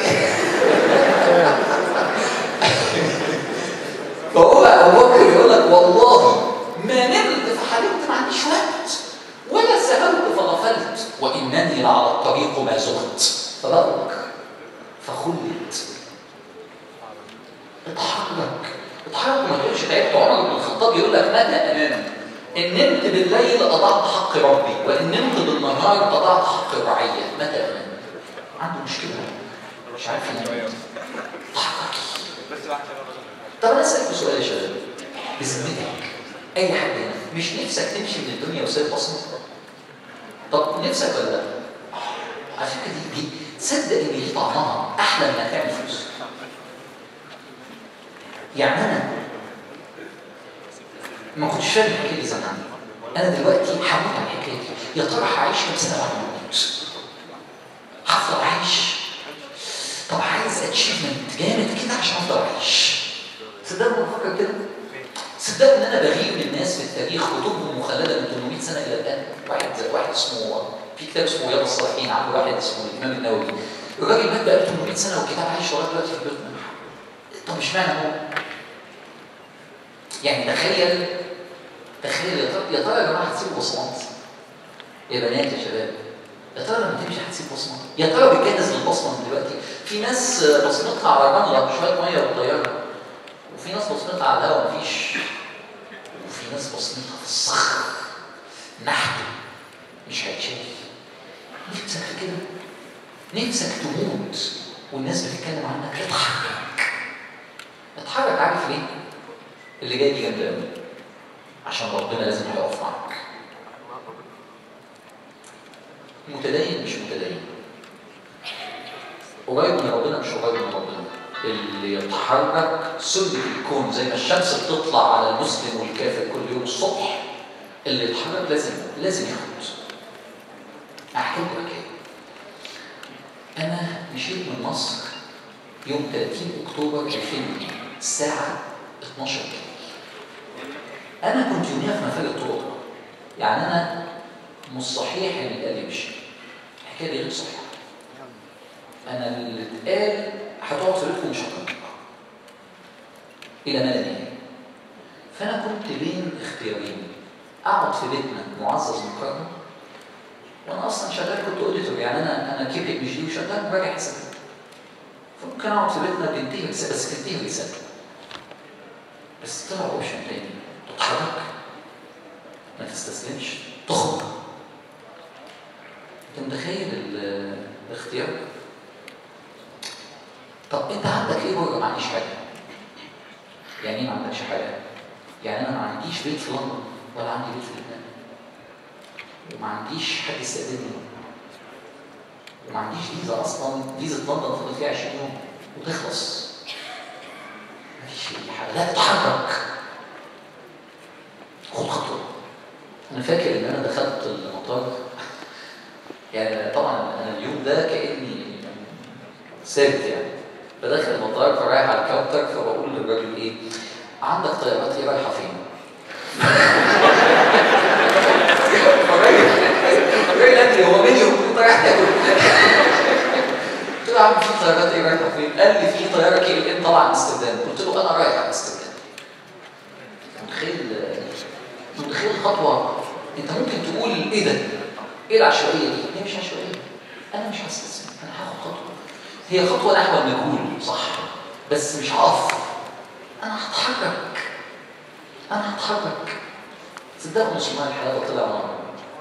Speaker 2: فهو ابو بكر بيقول لك والله ما نمت فحلمت ما عنديش وقت ولا سهوت فغفلت وانني لعلى الطريق ما زغت فبرك فخلت اتحرك اتحرك وما تقولش تعبت عمر بن الخطاب يقول لك متى انام ان نمت بالليل اضعت حق ربي وان نمت بالنهار اضعت حق الرعيه متى انام عنده مشكله مش عارف ينام اتحرك طب انا اسالكم سؤال يا شباب بذمتك اي حد هنا مش نفسك تمشي من الدنيا وسايب بصمه طب نفسك ولا لا على فكره دي دي تصدق ان دي طعمها احلى من انك تعمل فلوس يعني انا ما كنتش فاهم الحكايه دي زمان انا دلوقتي هموت على الحكايه دي يا ترى هعيش كام سنه بعد ما اموت هفضل عايش طب عايز اتشيفمنت جامد كده عشان افضل عايش صدقوا انا بفكر كده صدقوا ان انا بغير للناس في التاريخ كتبهم مخلده من 800 سنه الى الان واحد واحد اسمه في كتاب اسمه رياض الصالحين عنده واحد اسمه الامام النووي الراجل مات بقاله 800 سنه والكتاب عايش لغايه دلوقتي في بيوتنا طب اشمعنى هو؟ يعني تخيل تخيل يا ترى يا ترى يا جماعه هتسيبوا بصمات يا بنات يا شباب يا ترى لما تمشي هتسيب بصمه يا ترى بتجهز للبصمه من دلوقتي في ناس بصمتها على الرمله شويه ميه والطياره وفي ناس بصمتها على الهواء مفيش وفي ناس بصمتها في الصخر نحت مش هيتشاف نفسك في كده نفسك تموت والناس بتتكلم عنك اتحرك اتحرك عارف ليه؟ اللي جاي دي جامده قوي عشان ربنا لازم هيقف معاك متدين مش متدين قريب من ربنا مش قريب من ربنا اللي يتحرك سنة الكون زي ما الشمس بتطلع على المسلم والكافر كل يوم الصبح اللي يتحرك لازم لازم ياخد احكي لكم حكايه انا مشيت من مصر يوم 30 اكتوبر 2000 الساعه 12 بالليل انا كنت يوميها في مفاجئ الطرق يعني انا مش صحيح اللي قال يمشي الحكايه دي غير صحيحه انا اللي اتقال هتقعد في بيتكم مش هتطلع الى ما لا نهايه فانا كنت بين اختيارين اقعد في بيتنا معزز مكرم وانا اصلا شغال كنت اوديتور يعني انا انا كيبك مش دي وشغال براجع حسابات فممكن اقعد في بيتنا بينتهي رساله بس تنتهي رساله بس طلع اوبشن تاني تتحرك ما تستسلمش تخرج انت متخيل ال- الاختيار طب انت عندك ايه بره ما عنديش حاجه يعني ايه ما عندكش حاجه يعني انا ما عنديش بيت في لندن ولا عندي بيت في لبنان وما عنديش حد يستقبلني وما عنديش فيزا اصلا فيزا لندن فاضل فيها 20 يوم وتخلص مفيش اي حاجه لا تتحرك خد خطوه انا فاكر ان انا دخلت المطار يعني طبعا انا اليوم ده كاني ثابت يعني بدخل المطار فرايح على الكاونتر فبقول للراجل ايه عندك طيارات ايه رايحه فين؟ الراجل الراجل قال لي هو مليون انت رايح تاكل قلت له يا عم في طيارات ايه رايحه فين؟ قال لي في طياره كي ال ان طالعه امستردام قلت له انا رايح امستردام متخيل متخيل خطوه انت ممكن تقول ايه ده؟ ايه العشوائيه دي؟ هي مش عشوائيه انا مش هستسلم انا هاخد خطوه هي خطوه نحو المجهول صح بس مش هقف انا هتحرك انا هتحرك صدقوا مش ما الحلاوه طلع مرة.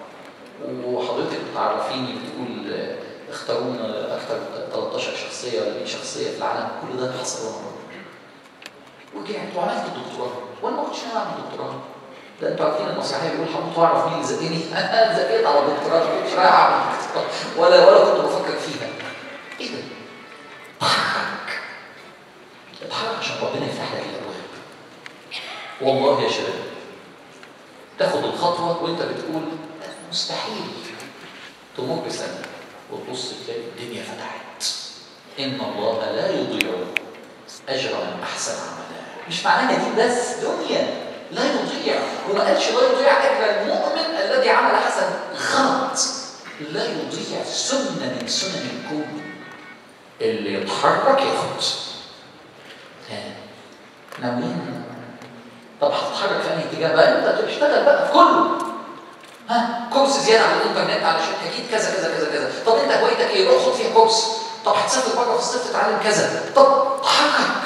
Speaker 2: وحضرتك بتعرفيني بتقول آه، اختارونا اكثر 13 شخصيه ولا 100 شخصيه في العالم كل ده حصل وانا مرة. ورجعت وعملت الدكتوراه وانا ما كنتش ناوي اعمل دكتوراه ده انتوا عارفين المسرحيه بيقول هموت واعرف مين اللي زقني انا زقيت على الدكتوراه ما كنتش رايح اعمل دكتوراه ولا ولا كنت بفكر فيها ايه ده؟ اتحرك اتحرك عشان ربنا يفتح لك الابواب والله يا شباب تاخد الخطوه وانت بتقول مستحيل تمر سنه وتبص تلاقي الدنيا فتحت ان الله لا يضيع اجر من احسن عملا مش معناه دي بس دنيا لا يضيع وما قالش لا يضيع اجر المؤمن الذي عمل حسن غلط لا يضيع سنه من سنن الكون اللي يتحرك ياخد ها ناويين طب هتتحرك في انهي اتجاه بقى انت تشتغل بقى في كله ها كورس زياده على الانترنت علشان اكيد كذا كذا كذا كذا طب انت هوايتك ايه روح خد فيها كورس طب هتسافر بره في الصيف تتعلم كذا طب اتحرك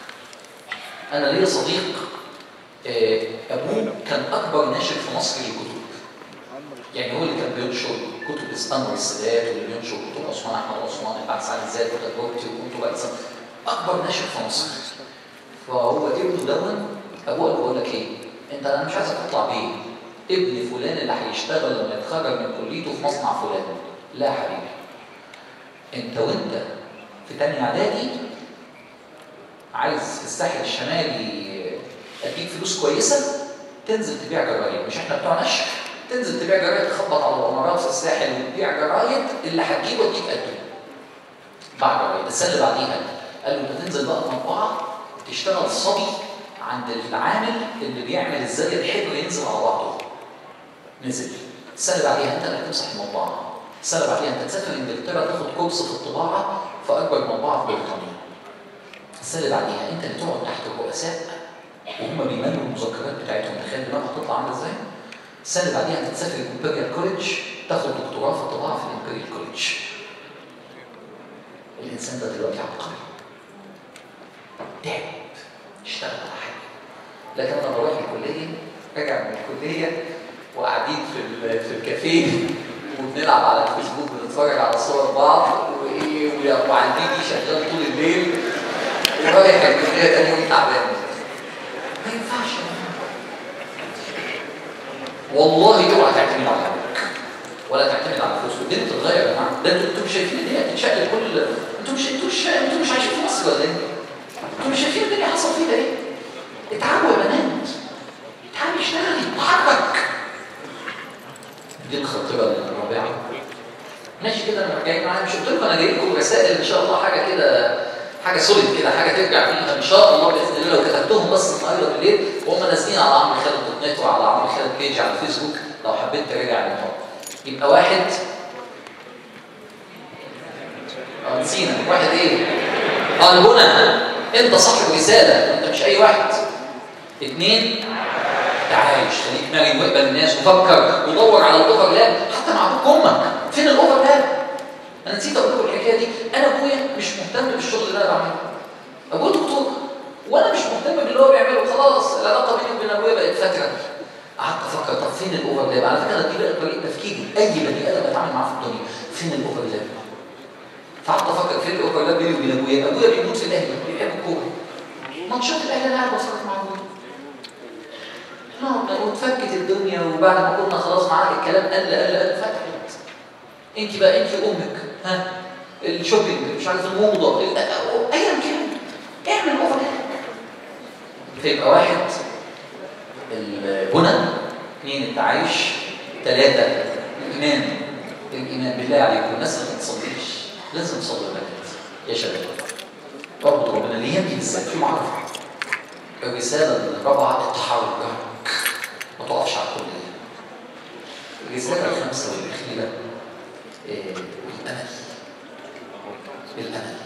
Speaker 2: انا ليا صديق آه، ابوه كان اكبر ناشر في مصر للكتب يعني هو اللي كان بينشر كتب انور السادات واللي بينشر كتب عثمان احمد عثمان البحث عن الذات وتجربتي وكتب أجسام. اكبر ناشر في مصر فهو ابنه دون ابوه قال له بقول لك ايه انت انا مش عايزك تطلع بيه ابن فلان اللي هيشتغل لما يتخرج من كليته في مصنع فلان لا يا حبيبي انت وانت في تاني اعدادي عايز في الساحل الشمالي اديك فلوس كويسه تنزل تبيع جرايد مش احنا بتوع نشر تنزل تبيع جرايد تخبط على الامارات في الساحل وتبيع جرايد اللي هتجيبه اديك قده باع جرايد السنه اللي بعديها قال له انت تنزل بقى المطبعه تشتغل صبي عند العامل اللي بيعمل ازاي الحبر ينزل على بعضه نزل السنه اللي بعديها انت اللي هتمسح المطبعه السنه اللي بعديها انت تسافر انجلترا تاخد كورس في الطباعه في اكبر مطبعه في بريطانيا السنه اللي بعديها انت اللي تقعد تحت الرؤساء وهم بيملوا المذكرات بتاعتهم تخيل دماغك هتطلع عامله ازاي؟ السنه اللي بعديها انت تسافر الامبريال كوليدج تاخد دكتوراه في الطباعه في الامبريال كوليدج الانسان ده دلوقتي عبقري تعب اشتغل على حاجه لكن انا بروح الكليه راجع من الكليه وقاعدين في ال- في الكافيه وبنلعب على الفيسبوك بنتفرج على صور بعض وايه و- وعلى الفيديو شغال طول الليل ورايح الكليه تاني يوم تعبان ما ينفعش والله اوعى تعتمد على حالك ولا تعتمد على الفلوس والدنيا بتتغير يا جماعه ده انتوا انتوا مش شايفين الدنيا بتتشقلب كل انتوا مش انتوا مش انتوا مش عايشين في مصر ولا ايه؟ انتوا مش شايفين الدنيا حصل فيها ايه؟ اتعبوا يا بنات اتعبي اشتغلي اتحرك دي الخطيره الرابعه ماشي كده انا جاي معايا مش قلت لكم انا جاي لكم رسائل ان شاء الله حاجه كده حاجه سوليد كده حاجه ترجع فيها ان شاء الله باذن الله لو كتبتهم بس النهارده بالليل وهم نازلين على عمرو خالد دوت نت وعلى عمرو خالد بيج على الفيسبوك لو حبيت تراجع الموضوع يبقى واحد اه نسينا واحد ايه؟ اه البنى انت صاحب رساله انت مش اي واحد اثنين تعايش خليك مرن واقبل الناس وفكر ودور على الاوفر لاب حتى مع ابوك وامك فين الاوفر لاب؟ انا نسيت اقول لكم الحكايه دي انا ابويا مش مهتم بالشغل اللي انا بعمله ابويا دكتور وانا مش مهتم باللي هو بيعمله خلاص العلاقه بيني وبين ابويا بقت فتره قعدت افكر طب فين الاوفر لاب؟ على فكره دي بقى طريقه تفكيري اي بني ادم بتعامل معاه في الدنيا فين الاوفر لاب؟ فقعدت افكر فين الاوفر لاب بيني وبين ابويا ابويا بيموت في الاهلي بيحب الكوره ماتشات الاهلي انا قاعد بتفرج مع ابويا نقعد وتفكت الدنيا وبعد ما كنا خلاص معاك الكلام قل قل قل فتحت انت بقى انت امك ها الشوبينج مش عارف الموضه ال- ايا كان اعمل اوفر فيبقى واحد البنى اثنين التعايش ثلاثه الايمان الايمان بالله عليكم الناس اللي ما بتصليش لازم تصلي يا بنات يا شباب اعبدوا ربنا ليه يمكن بالذات في معرفه الرسالة الرابعة التحرك ما تقفش على الكلية الرسالة الخامسة والأخيرة آه، الأمل الأمل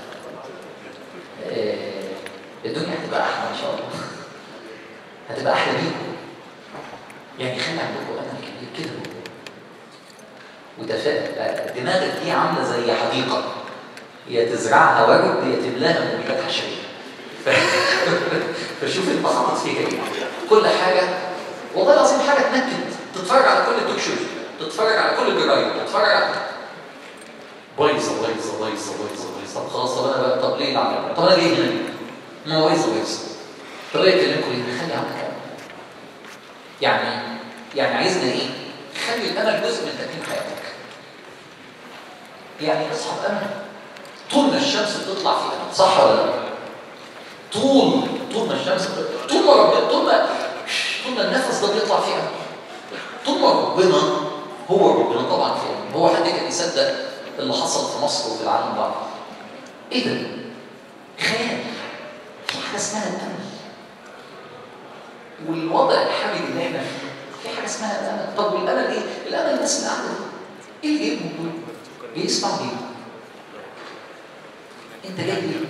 Speaker 2: آه، الدنيا هتبقى أحلى إن شاء الله هتبقى أحلى بيكم يعني خلي عندكم أمل كبير كده وتفاءل دماغك دي عاملة زي حديقة يا تزرعها ورد يا تملاها مبيدات حشرية ف... فشوف انت حاطط فيها ايه كل حاجة والله العظيم حاجة تنكد تتفرج على كل التوك شو تتفرج على كل الجرايد تتفرج على بايظه بايظه بايظه بايظه بايظه طب خلاص طب انا بقى طب ليه العمل طب انا ليه هنا ما هو بايظه بايظه طب ايه اكلمكم ليه خلي عندك امل يعني يعني عايزنا ايه خلي الامل جزء من تكوين حياتك يعني اصحى بامل طول ما الشمس بتطلع في امل صح ولا لا طول طول ما الشمس بتطلع طول ما ربنا طول ما طول ما النفس ده بيطلع فيه امل طول ما ربنا هو ربنا طبعا في امل هو حد كان يصدق اللي حصل في مصر وفي العالم بعد ايه ده خيال في حاجه اسمها الامل والوضع الحالي اللي احنا فيه في حاجه اسمها الامل طب والامل ايه الامل الناس اللي قاعده دي. ايه اللي جايبهم دول بيسمعوا ليه انت جاي ليه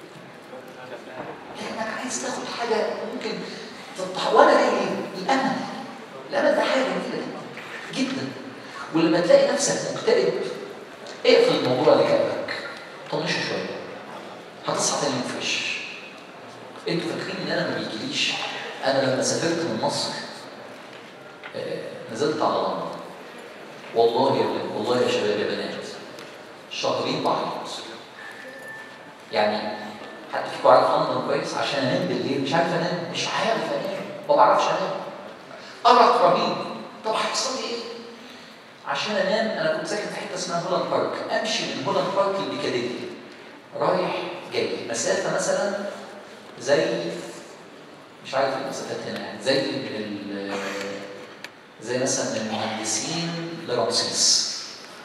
Speaker 2: لانك عايز تاخد حاجه ممكن تطلع وانا جاي ليه الامل الامل ده حاجه جميله جدا ولما تلاقي نفسك مكتئب اقفل الموضوع اللي جنبك طنشه شويه هتصحى تاني يوم فريش انتوا فاكرين ان انا ما بيجيليش انا لما سافرت من مصر آه، نزلت على لندن والله يا ولاد والله يا شباب يا بنات شهرين بعيط يعني حد فيكم عارف لندن كويس عشان انام بالليل مش عارف انام مش عارف انام ما بعرفش انام ارق رهيب طب هيحصل لي ايه؟ عشان انام انا كنت ساكن في حته اسمها هولاند بارك امشي من هولاند بارك لبيكاديلي رايح جاي مسافه مثلا زي مش عارف المسافات هنا يعني زي من ال- زي مثلا من المهندسين لرمسيس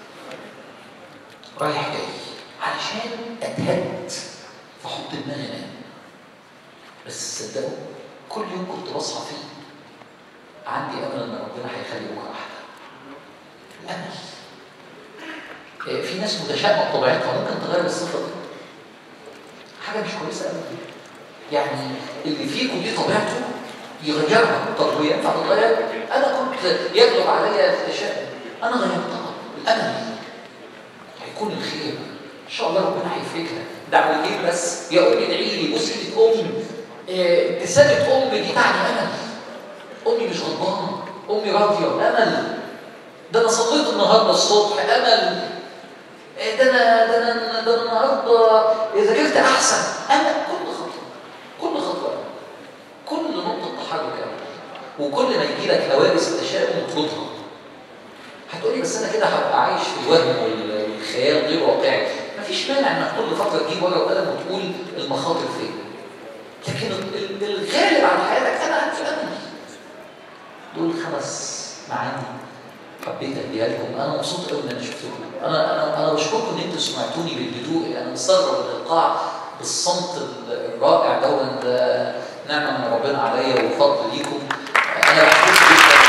Speaker 2: رايح جاي علشان اتهد فاحط دماغي انام بس صدقوا كل يوم كنت بصحى فيه عندي امل ان ربنا هيخلي بكره احلى الامل إيه، في ناس متشائمه بطبيعتها ممكن تغير الصفه دي حاجه مش كويسه قوي يعني اللي فيكم دي طبيعته يغيرها طب هو ينفع تتغير انا كنت يغلب عليا التشاؤم انا غيرتها الامل هيكون الخير ان شاء الله ربنا هيفرجها دعوتين بس يا امي ادعي لي بص ايدك امي إيه، ابتسامه امي دي تعني امل امي مش غضبانه امي راضيه امل ده انا صليت النهارده الصبح امل إيه ده انا ده انا ده انا النهارده ذاكرت احسن امل كل خطوه كل خطوه أمل. كل نقطه تحرك امل وكل ما يجي لك هواجس التشاؤم اطردها هتقولي بس انا كده هبقى عايش في الوهم وال- والخيال غير واقعي مفيش مانع انك كل فتره تجيب ورقه وقلم وتقول المخاطر فين لكن ال- الغالب على حياتك انا عارف امل دول خمس معاني حبيت اديها لكم انا مبسوط قوي ان انا شفتكم انا انا انا بشكركم ان انتوا سمعتوني بالهدوء انا مستغرب من القاع بالصمت الرائع ده ده نعمه من ربنا عليا وفضل ليكم انا بحبكم جدا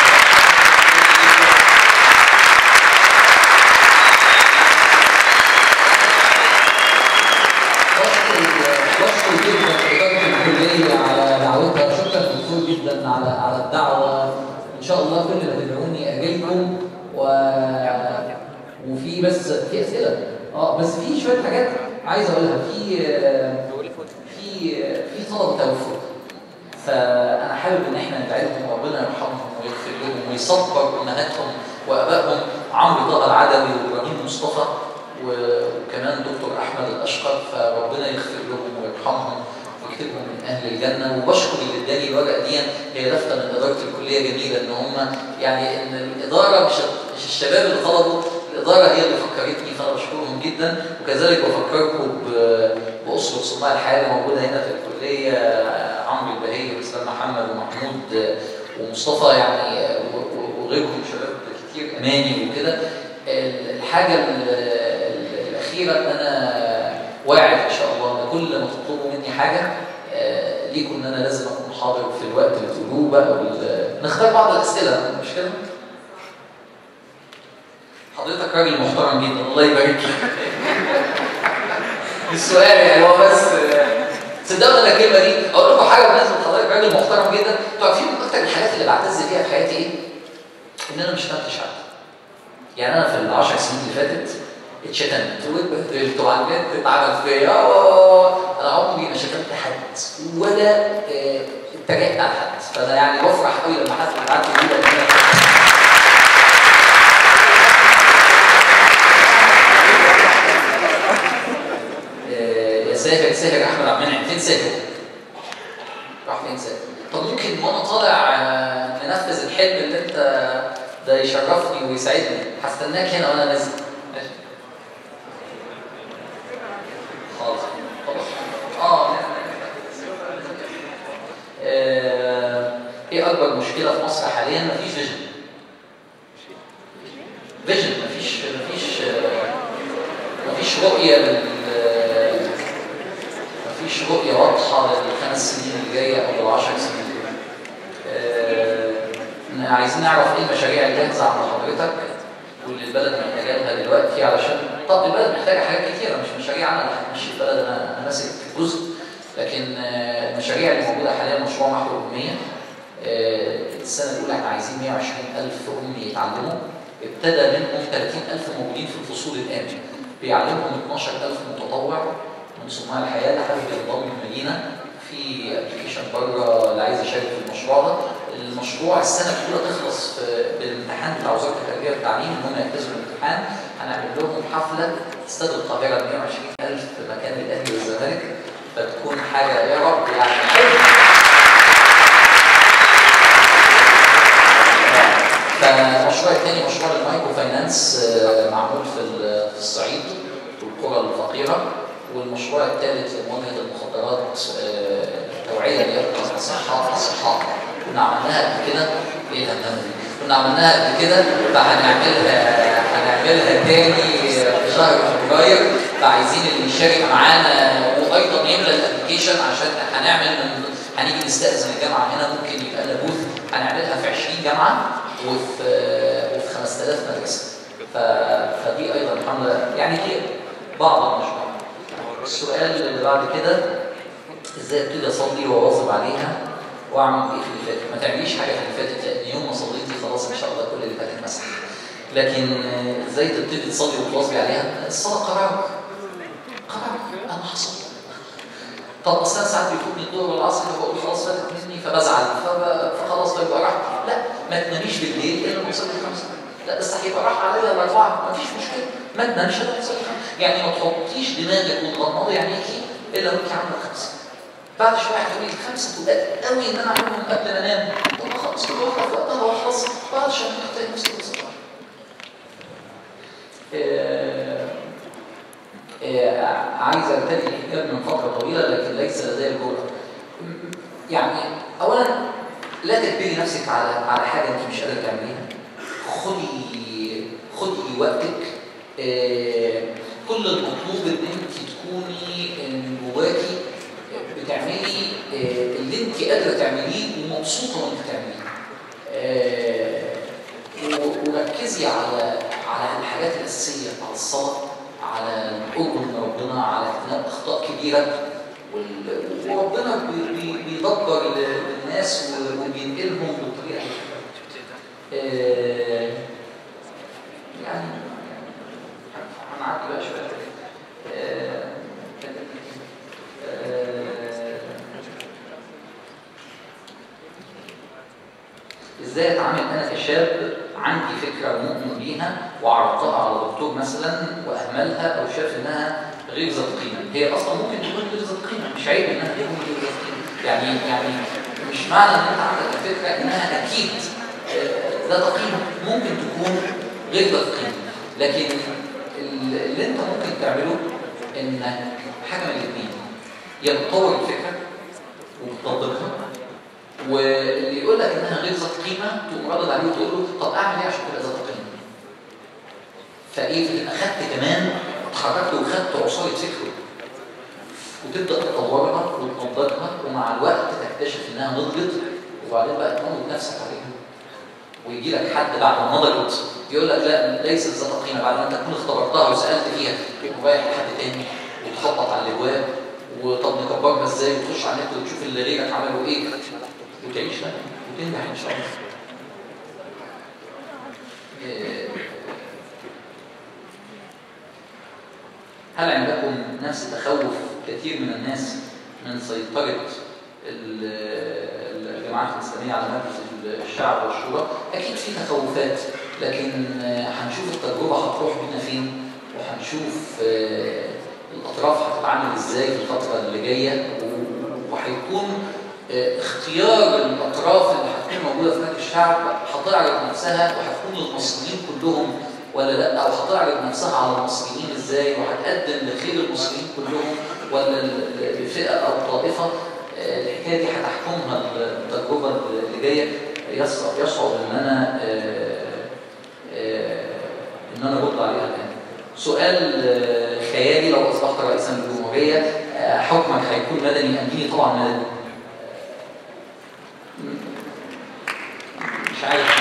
Speaker 3: بشكر جدا إدارة الكلية على دعوتها شكرا دكتور جدا على على الدعوة إن شاء الله كل ما تدعوني أجيلكم و... وفي بس في أسئلة اه بس في شوية حاجات عايز أقولها في في في طلبة توفوا فأنا حابب إن إحنا ندعي لهم وربنا يرحمهم ويغفر لهم ويصبر أمهاتهم وآبائهم عمرو طه العدوي وإبراهيم مصطفى وكمان دكتور احمد الاشقر فربنا يغفر لهم ويرحمهم ويكتبهم من اهل الجنه وبشكر اللي اداني الورقه دي هي لفته من اداره الكليه جميله ان هم يعني ان الاداره مش مش الشباب اللي طلبوا الاداره هي اللي فكرتني فانا بشكرهم جدا وكذلك بفكركم ب- باسره صناع الحياه اللي موجوده هنا في الكليه عمرو البهي واسلام محمد ومحمود ومصطفى يعني و- و- وغيرهم شباب كتير اماني وكده الحاجه ال- ال- الاخيره ان انا واعد ان شاء الله ان كل ما تطلبوا مني حاجه آه، ليكم ان انا لازم اكون
Speaker 2: حاضر في الوقت اللي تقولوه بقى وال... نختار بعض الاسئله مش كده؟ حضرتك راجل محترم جدا الله يبارك لك السؤال يعني هو بس تصدقوا انا الكلمه دي اقول لكم حاجه بالنسبه لحضرتك راجل محترم جدا انتوا عارفين من اكتر الحاجات اللي بعتز فيها في حياتي ايه؟ ان انا مش شتمت شعب يعني انا في العشر سنين اللي فاتت اتشتمت واتبهدلت وعلى النت اتعمل فيا آه، انا عمري ما شتمت حد ولا آه، اتريقت على حد فانا يعني بفرح قوي لما حد يبعت لي كده إن أنا آه، يا ساهر ساهر احمد عبد المنعم فين ساهر؟ راح فين ساهر؟ طب ممكن وانا طالع آه، ننفذ الحلم اللي انت ده يشرفني ويسعدني هستناك هنا وانا نازل ماشي خلاص خلاص اه آه، ايه اكبر مشكله في مصر حاليا مفيش فيجن فيجن مفيش مفيش آه، مفيش رؤيه لل مفيش رؤيه واضحه للخمس سنين اللي جايه او للعشر سنين اللي جايه آه، عايزين نعرف ايه المشاريع الجاهزه عند حضرتك واللي البلد محتاجه لها دلوقتي علشان طب البلد محتاجه حاجات كتيره مش مشاريع انا اللي همشي البلد انا انا ماسك جزء لكن آه، المشاريع اللي موجوده حاليا مشروع محو الاميه آه، السنه الاولى احنا عايزين 120000 ام يتعلموا ابتدى منهم 30000 موجودين في الفصول الان بيعلمهم 12000 متطوع من صناع الحياه لحد ينضم المدينه في ابلكيشن بره اللي عايز يشارك في المشروع ده المشروع السنه الاولى تخلص في- بالامتحان بتاع وزاره التربيه والتعليم ان هم يلتزموا بالامتحان هنعمل لهم حفله في استاد القاهره ب 120000 في مكان الاهلي والزمالك فتكون حاجه يا رب يعني حلم فالمشروع الثاني مشروع المايكرو فاينانس آه، معمول في ال- في الصعيد والقرى الفقيره والمشروع الثالث لمواجهه المخدرات آه، توعيه ليبقى الصحه الصحه كنا عملناها قبل كده ايه الهندامه دي؟ كنا عملناها قبل كده فهنعملها هنعملها تاني في شهر فبراير فعايزين اللي يشارك معانا وايضا يملى الابلكيشن عشان هنعمل من هنيجي نستأذن الجامعه هنا ممكن يبقى لنا بوث هنعملها في 20 جامعه وفي وفي 5000 مدرسه ف... فدي ايضا حمله يعني دي بعض المشروعات السؤال اللي بعد كده ازاي ابتدي اصلي واواظب عليها واعمل ايه في اللي فاتت ما تعمليش حاجه في اللي فاتت لان يوم ما صليتي خلاص ان شاء الله كل اللي فات اتمسح لكن آه، ازاي تبتدي تصلي وتواظبي عليها الصلاه قرار قرار انا هصلي طب اصل انا ساعات بيفوتني الظهر والعصر فبقول خلاص فاتت مني فبزعل فب... فخلاص بيبقى راح لا ما تناميش بالليل الا لما تصلي خمسه لا بس هيبقى راح عليا الاربعه ما فيش مشكله ما تنامش الا لما تصلي خمسه يعني ما تحطيش دماغك وتغمضي عينيكي الا وانت عامله خمسه بعد شويه هتقولي خمسه تقال قوي ان انا اعملهم قبل ما انام طب خلاص كل واحده في وقتها واخلص بعد شويه هتلاقي نفسك بتصلي آه، آه، عايز ارتدي الحجاب من فتره طويله لكن ليس لدي الجرأه. م- يعني اولا لا تجبري نفسك على على حاجه انت مش قادره تعمليها. خدي خدي وقتك آه، كل المطلوب ان انت تكوني من جواكي بتعملي آه، اللي انت قادره تعمليه ومبسوطه وانت بتعمليه. آه، و- وركزي على على الحاجات الاساسيه على الصلاه على القرب من ربنا على اجتناب اخطاء كبيره وال- وربنا بي- بي- بيدبر ل- للناس و- وبينقلهم بالطريقه دي. آه، يعني هنعدي بقى شويه آه، آه، ازاي اتعامل انا كشاب عندي فكره مؤمن بيها وعرضتها على دكتور مثلا واهملها او شاف انها غير ذات قيمه هي اصلا ممكن تكون غير ذات قيمه مش عيب انها تكون غير ذات قيمه يعني يعني مش معنى ان انت عندك فكره انها اكيد آه، ذات قيمه ممكن تكون غير ذات قيمه لكن ال- اللي انت ممكن تعمله انك حاجه من الاثنين يا بتطور الفكره وبتطبقها واللي يقول لك انها غير ذات قيمه تقوم رادد عليه وتقول له طب اعمل ايه عشان تبقى ذات قيمه؟ فايه تبقى خدت كمان اتحركت وخدت عصايه فكره وتبدا تطورها وتنضجها ومع الوقت تكتشف انها نضجت وبعدين بقى تموت نفسك عليها ويجي لك حد بعد ما نضجت يقول لك لا ليست ذات قيمه بعد ما انت تكون اختبرتها وسالت فيها تقوم رايح لحد تاني وتخبط على الابواب وطب نكبرها ازاي وتخش على النت وتشوف اللي غيرك عملوا ايه وتعيش لا وتنجح ان شاء الله إيه. هل عندكم نفس تخوف كثير من الناس من سيطرة ال- الجماعات الإسلامية على مجلس الشعب والشورى؟ أكيد في تخوفات لكن هنشوف التجربة هتروح بينا فين وهنشوف آه، الأطراف هتتعامل إزاي في الفترة اللي جاية و- وهيكون آه، اختيار الأطراف اللي هتكون موجودة في مجلس الشعب هتعرض نفسها وهتكون للمصريين كلهم ولا لا او هتعرض نفسها على المصريين ازاي وهتقدم لخير المصريين كلهم ولا ل- لفئه او طائفه آه، الحكايه دي هتحكمها التجربه اللي جايه يصعب يصعب ان انا آه، آه، ان انا ارد عليها الان سؤال آه، خيالي لو اصبحت رئيسا للجمهوريه آه، حكمك هيكون مدني ام ديني طبعا مدني مش عارف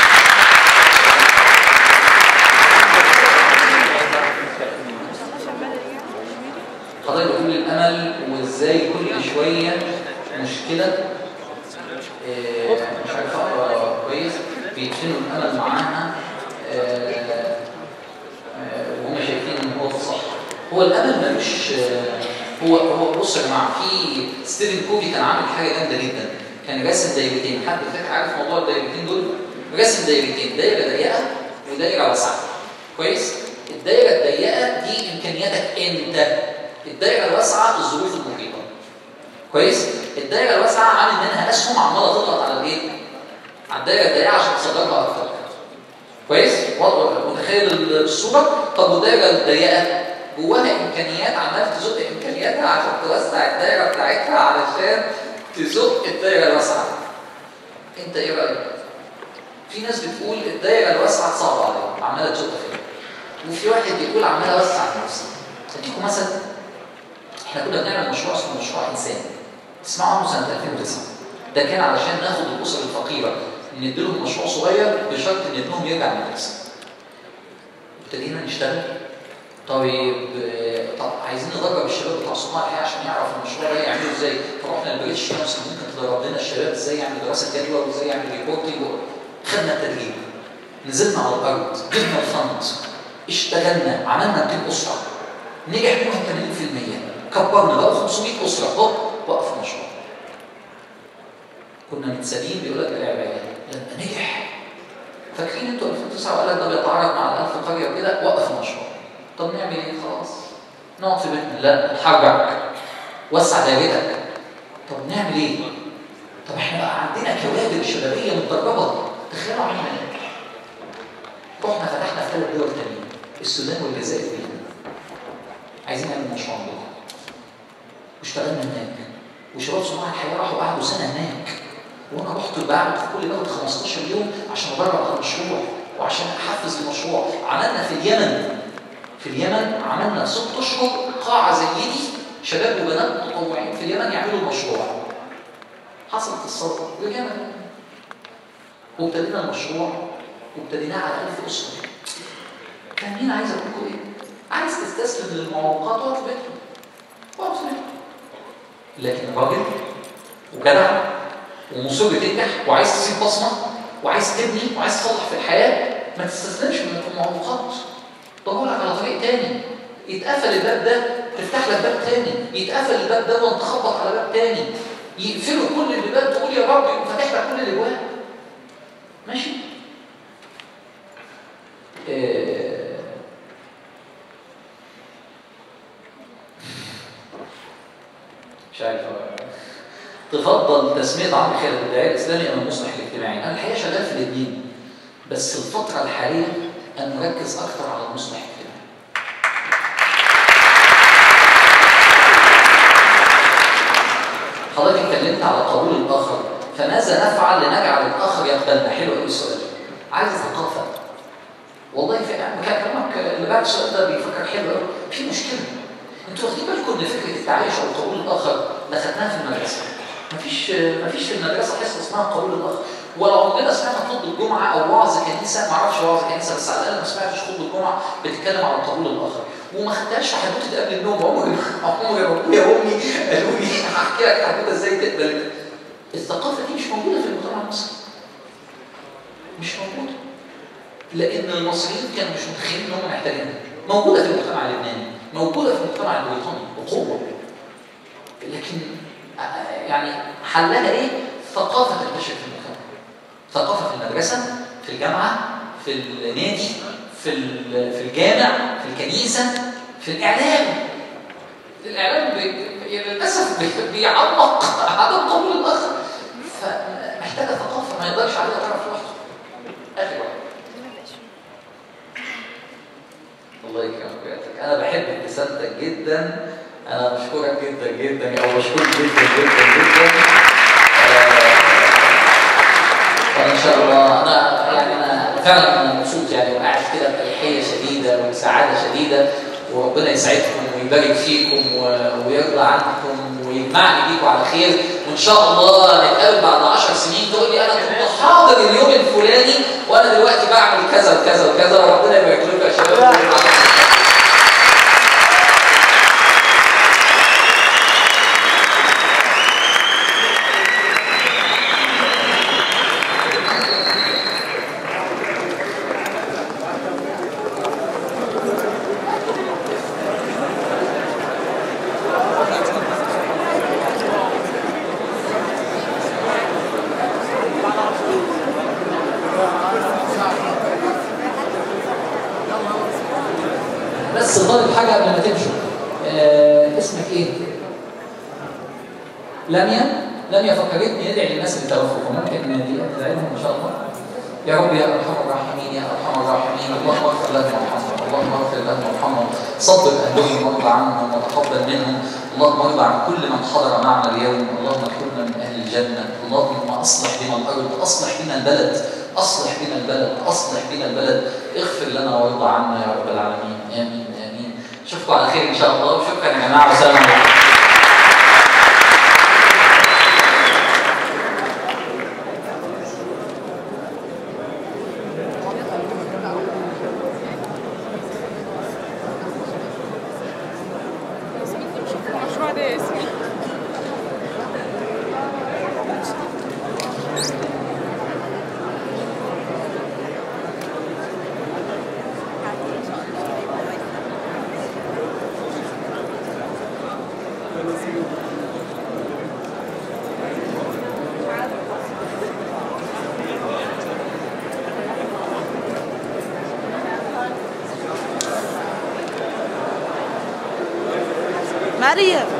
Speaker 2: حضرتك بتقول الامل وازاي كل شويه مشكله آه، مش عارف اقرا كويس بيدفنوا الامل معاها آه، آه، وهم شايفين ان هو الصح هو الامل ملوش آه، هو هو بص يا جماعه في ستيفن كوفي كان عامل حاجه جامده جدا كان راسم دايرتين حد فاكر عارف موضوع الدايرتين دول راسم دايرتين دايره ضيقه ودايره واسعه كويس الدايره الضيقه دي امكانياتك انت الدايره الواسعه الظروف المحيطه كويس الدايره الواسعه عامل منها اسهم عماله تضغط على الايه على الدايره الضيقه عشان تصدرها اكتر كويس وضع- متخيل الصوره طب والدايره الضيقه جواها امكانيات عمال تزق امكانياتها عشان توسع الدايره بتاعتها علشان تزق الدايره الواسعه انت ايه رايك في ناس بتقول الدايره الواسعه صعبه عليا عماله تزق فيها وفي واحد بيقول عمال اوسع نفسي اديكم مثل احنا كنا بنعمل مشروع اسمه مشروع انساني تسمعوا عنه سنه 2009 ده كان علشان ناخد الاسر الفقيره نديلهم مشروع صغير بشرط ان ابنهم يرجع المدرسه ابتدينا نشتغل طيب آه، طب عايزين ندرب الشباب بتوع صناع الحياه عشان يعرف المشروع ده يعملوا ازاي فرحنا البريتش كونسل ممكن تدرب لنا الشباب ازاي يعمل دراسه جدوى وازاي يعمل ريبورتنج خدنا التدريب نزلنا على الارض جبنا الفند اشتغلنا عملنا 200 اسره نجح منهم 80% كبرنا بقوا 500 اسره هوب وقف المشروع كنا متسابين بيقول لك العبايه لما نجح فاكرين انتوا 2009 وقال لك ده بيتعارض مع الألف قريه وكده وقف المشروع طب نعمل ايه خلاص نقعد في بيتنا لا اتحرك وسع دايرتك طب نعمل ايه طب احنا بقى عندنا كوادر شبابيه متدربه تخيلوا عملنا ايه رحنا فتحنا في ثلاث دول تانيين السودان والجزائر واليمن عايزين نعمل مشروع عندهم واشتغلنا هناك وشباب صناع الحياه راحوا قعدوا سنه هناك وانا رحت بعد في كل دوله 15 يوم عشان ادرب على المشروع وعشان احفز المشروع عملنا في اليمن في اليمن عملنا ست اشهر قاعه زي دي شباب وبنات متطوعين في اليمن يعملوا المشروع حصلت الثوره رجعنا وابتدينا المشروع وابتديناه على 1000 اسره كان مين عايز اقول لكم ايه؟ عايز تستسلم للمعوقات واقف في بيتكم واقف في بيتكم لكن راجل وجدع ومصر تنجح وعايز تسيب بصمه وعايز تبني وعايز تصلح في الحياه ما تستسلمش من المعوقات دور لك على طريق تاني يتقفل الباب ده تفتح لك باب تاني يتقفل الباب ده وانت تخبط على باب تاني يقفلوا كل الباب تقول يا رب يقوم فاتح لك كل الابواب ماشي آه، مش عارف آه، تفضل تسمية عمرو خالد الداعية الإسلامي أم المصلح الاجتماعي؟ أنا الحقيقة شغال في الاثنين بس الفترة الحالية أنا مركز أكتر على المصلح الاجتماعي. حضرتك اتكلمت على قبول الآخر فماذا نفعل لنجعل الآخر يقبلنا؟ حلو قوي السؤال ده. عايز ثقافة. والله في كلامك اللي بعد السؤال ده بيفكر حلو قوي في مشكلة انتوا واخدين بالكم ان فكره التعايش او قبول الاخر اللي خدناها في المدرسه مفيش مفيش في المدرسه حصه اسمها قبول الاخر ولا عمرنا سمعنا خطبه الجمعه او وعظ كنيسه ما اعرفش وعظ كنيسه بس على الاقل ما سمعتش خطبه الجمعه بتتكلم عن قبول الاخر وما خدتهاش في حدوته قبل النوم عمري عمري ابويا وامي قالوا لي هحكي لك حدوته ازاي تقبل الثقافه دي مش موجوده في المجتمع المصري مش موجوده لان المصريين كانوا مش متخيلين ان هم محتاجينها موجوده في المجتمع اللبناني موجوده في المجتمع البريطاني بقوه لكن يعني حلها ايه؟ ثقافه تنتشر في المجتمع ثقافه في المدرسه في الجامعه في النادي في في الجامع في الكنيسه في الاعلام الاعلام للاسف بيعمق عدم قبول الاخر فمحتاجه ثقافه ما يقدرش عليها طرف لوحده اخر واحد الله يكرمك ويعطيك انا بحب ابتسامتك جدا انا بشكرك جدا جدا او بشكرك جدا جدا جدا وانا ان شاء الله انا يعني انا فعلا انا مبسوط يعني وقاعد كده باريحيه شديده وسعاده شديده وربنا يسعدكم ويبارك فيكم ويرضى عنكم ويجمعني بيكم على خير وان شاء الله نتقابل بعد 10 سنين تقول لي انا كنت حاضر اليوم الفلاني وانا دلوقتي بعمل كذا وكذا وكذا وربنا يبارك لكم يا شباب
Speaker 3: بس طالب حاجه قبل ما تمشوا آه اسمك ايه؟ لميا لميا فكرتني ندعي للناس اللي توفوا فممكن ندعي لهم ان شاء الله يا رب يا ارحم الراحمين يا ارحم الراحمين اللهم اغفر لهم وارحمهم اللهم اغفر لهم وارحمهم صبر اهلهم وارضى عنهم وتقبل منهم اللهم ارضى عن كل من حضر معنا اليوم اللهم اكرمنا من اهل الجنه اللهم اصلح بنا الارض اصلح بنا البلد اصلح بنا البلد اصلح بنا البلد اغفر لنا وارضى عنا يا رب العالمين امين امين اشوفكم على خير ان شاء الله وشكرا يا جماعه والسلام عليكم
Speaker 4: المشروع ده اسمي
Speaker 5: مريم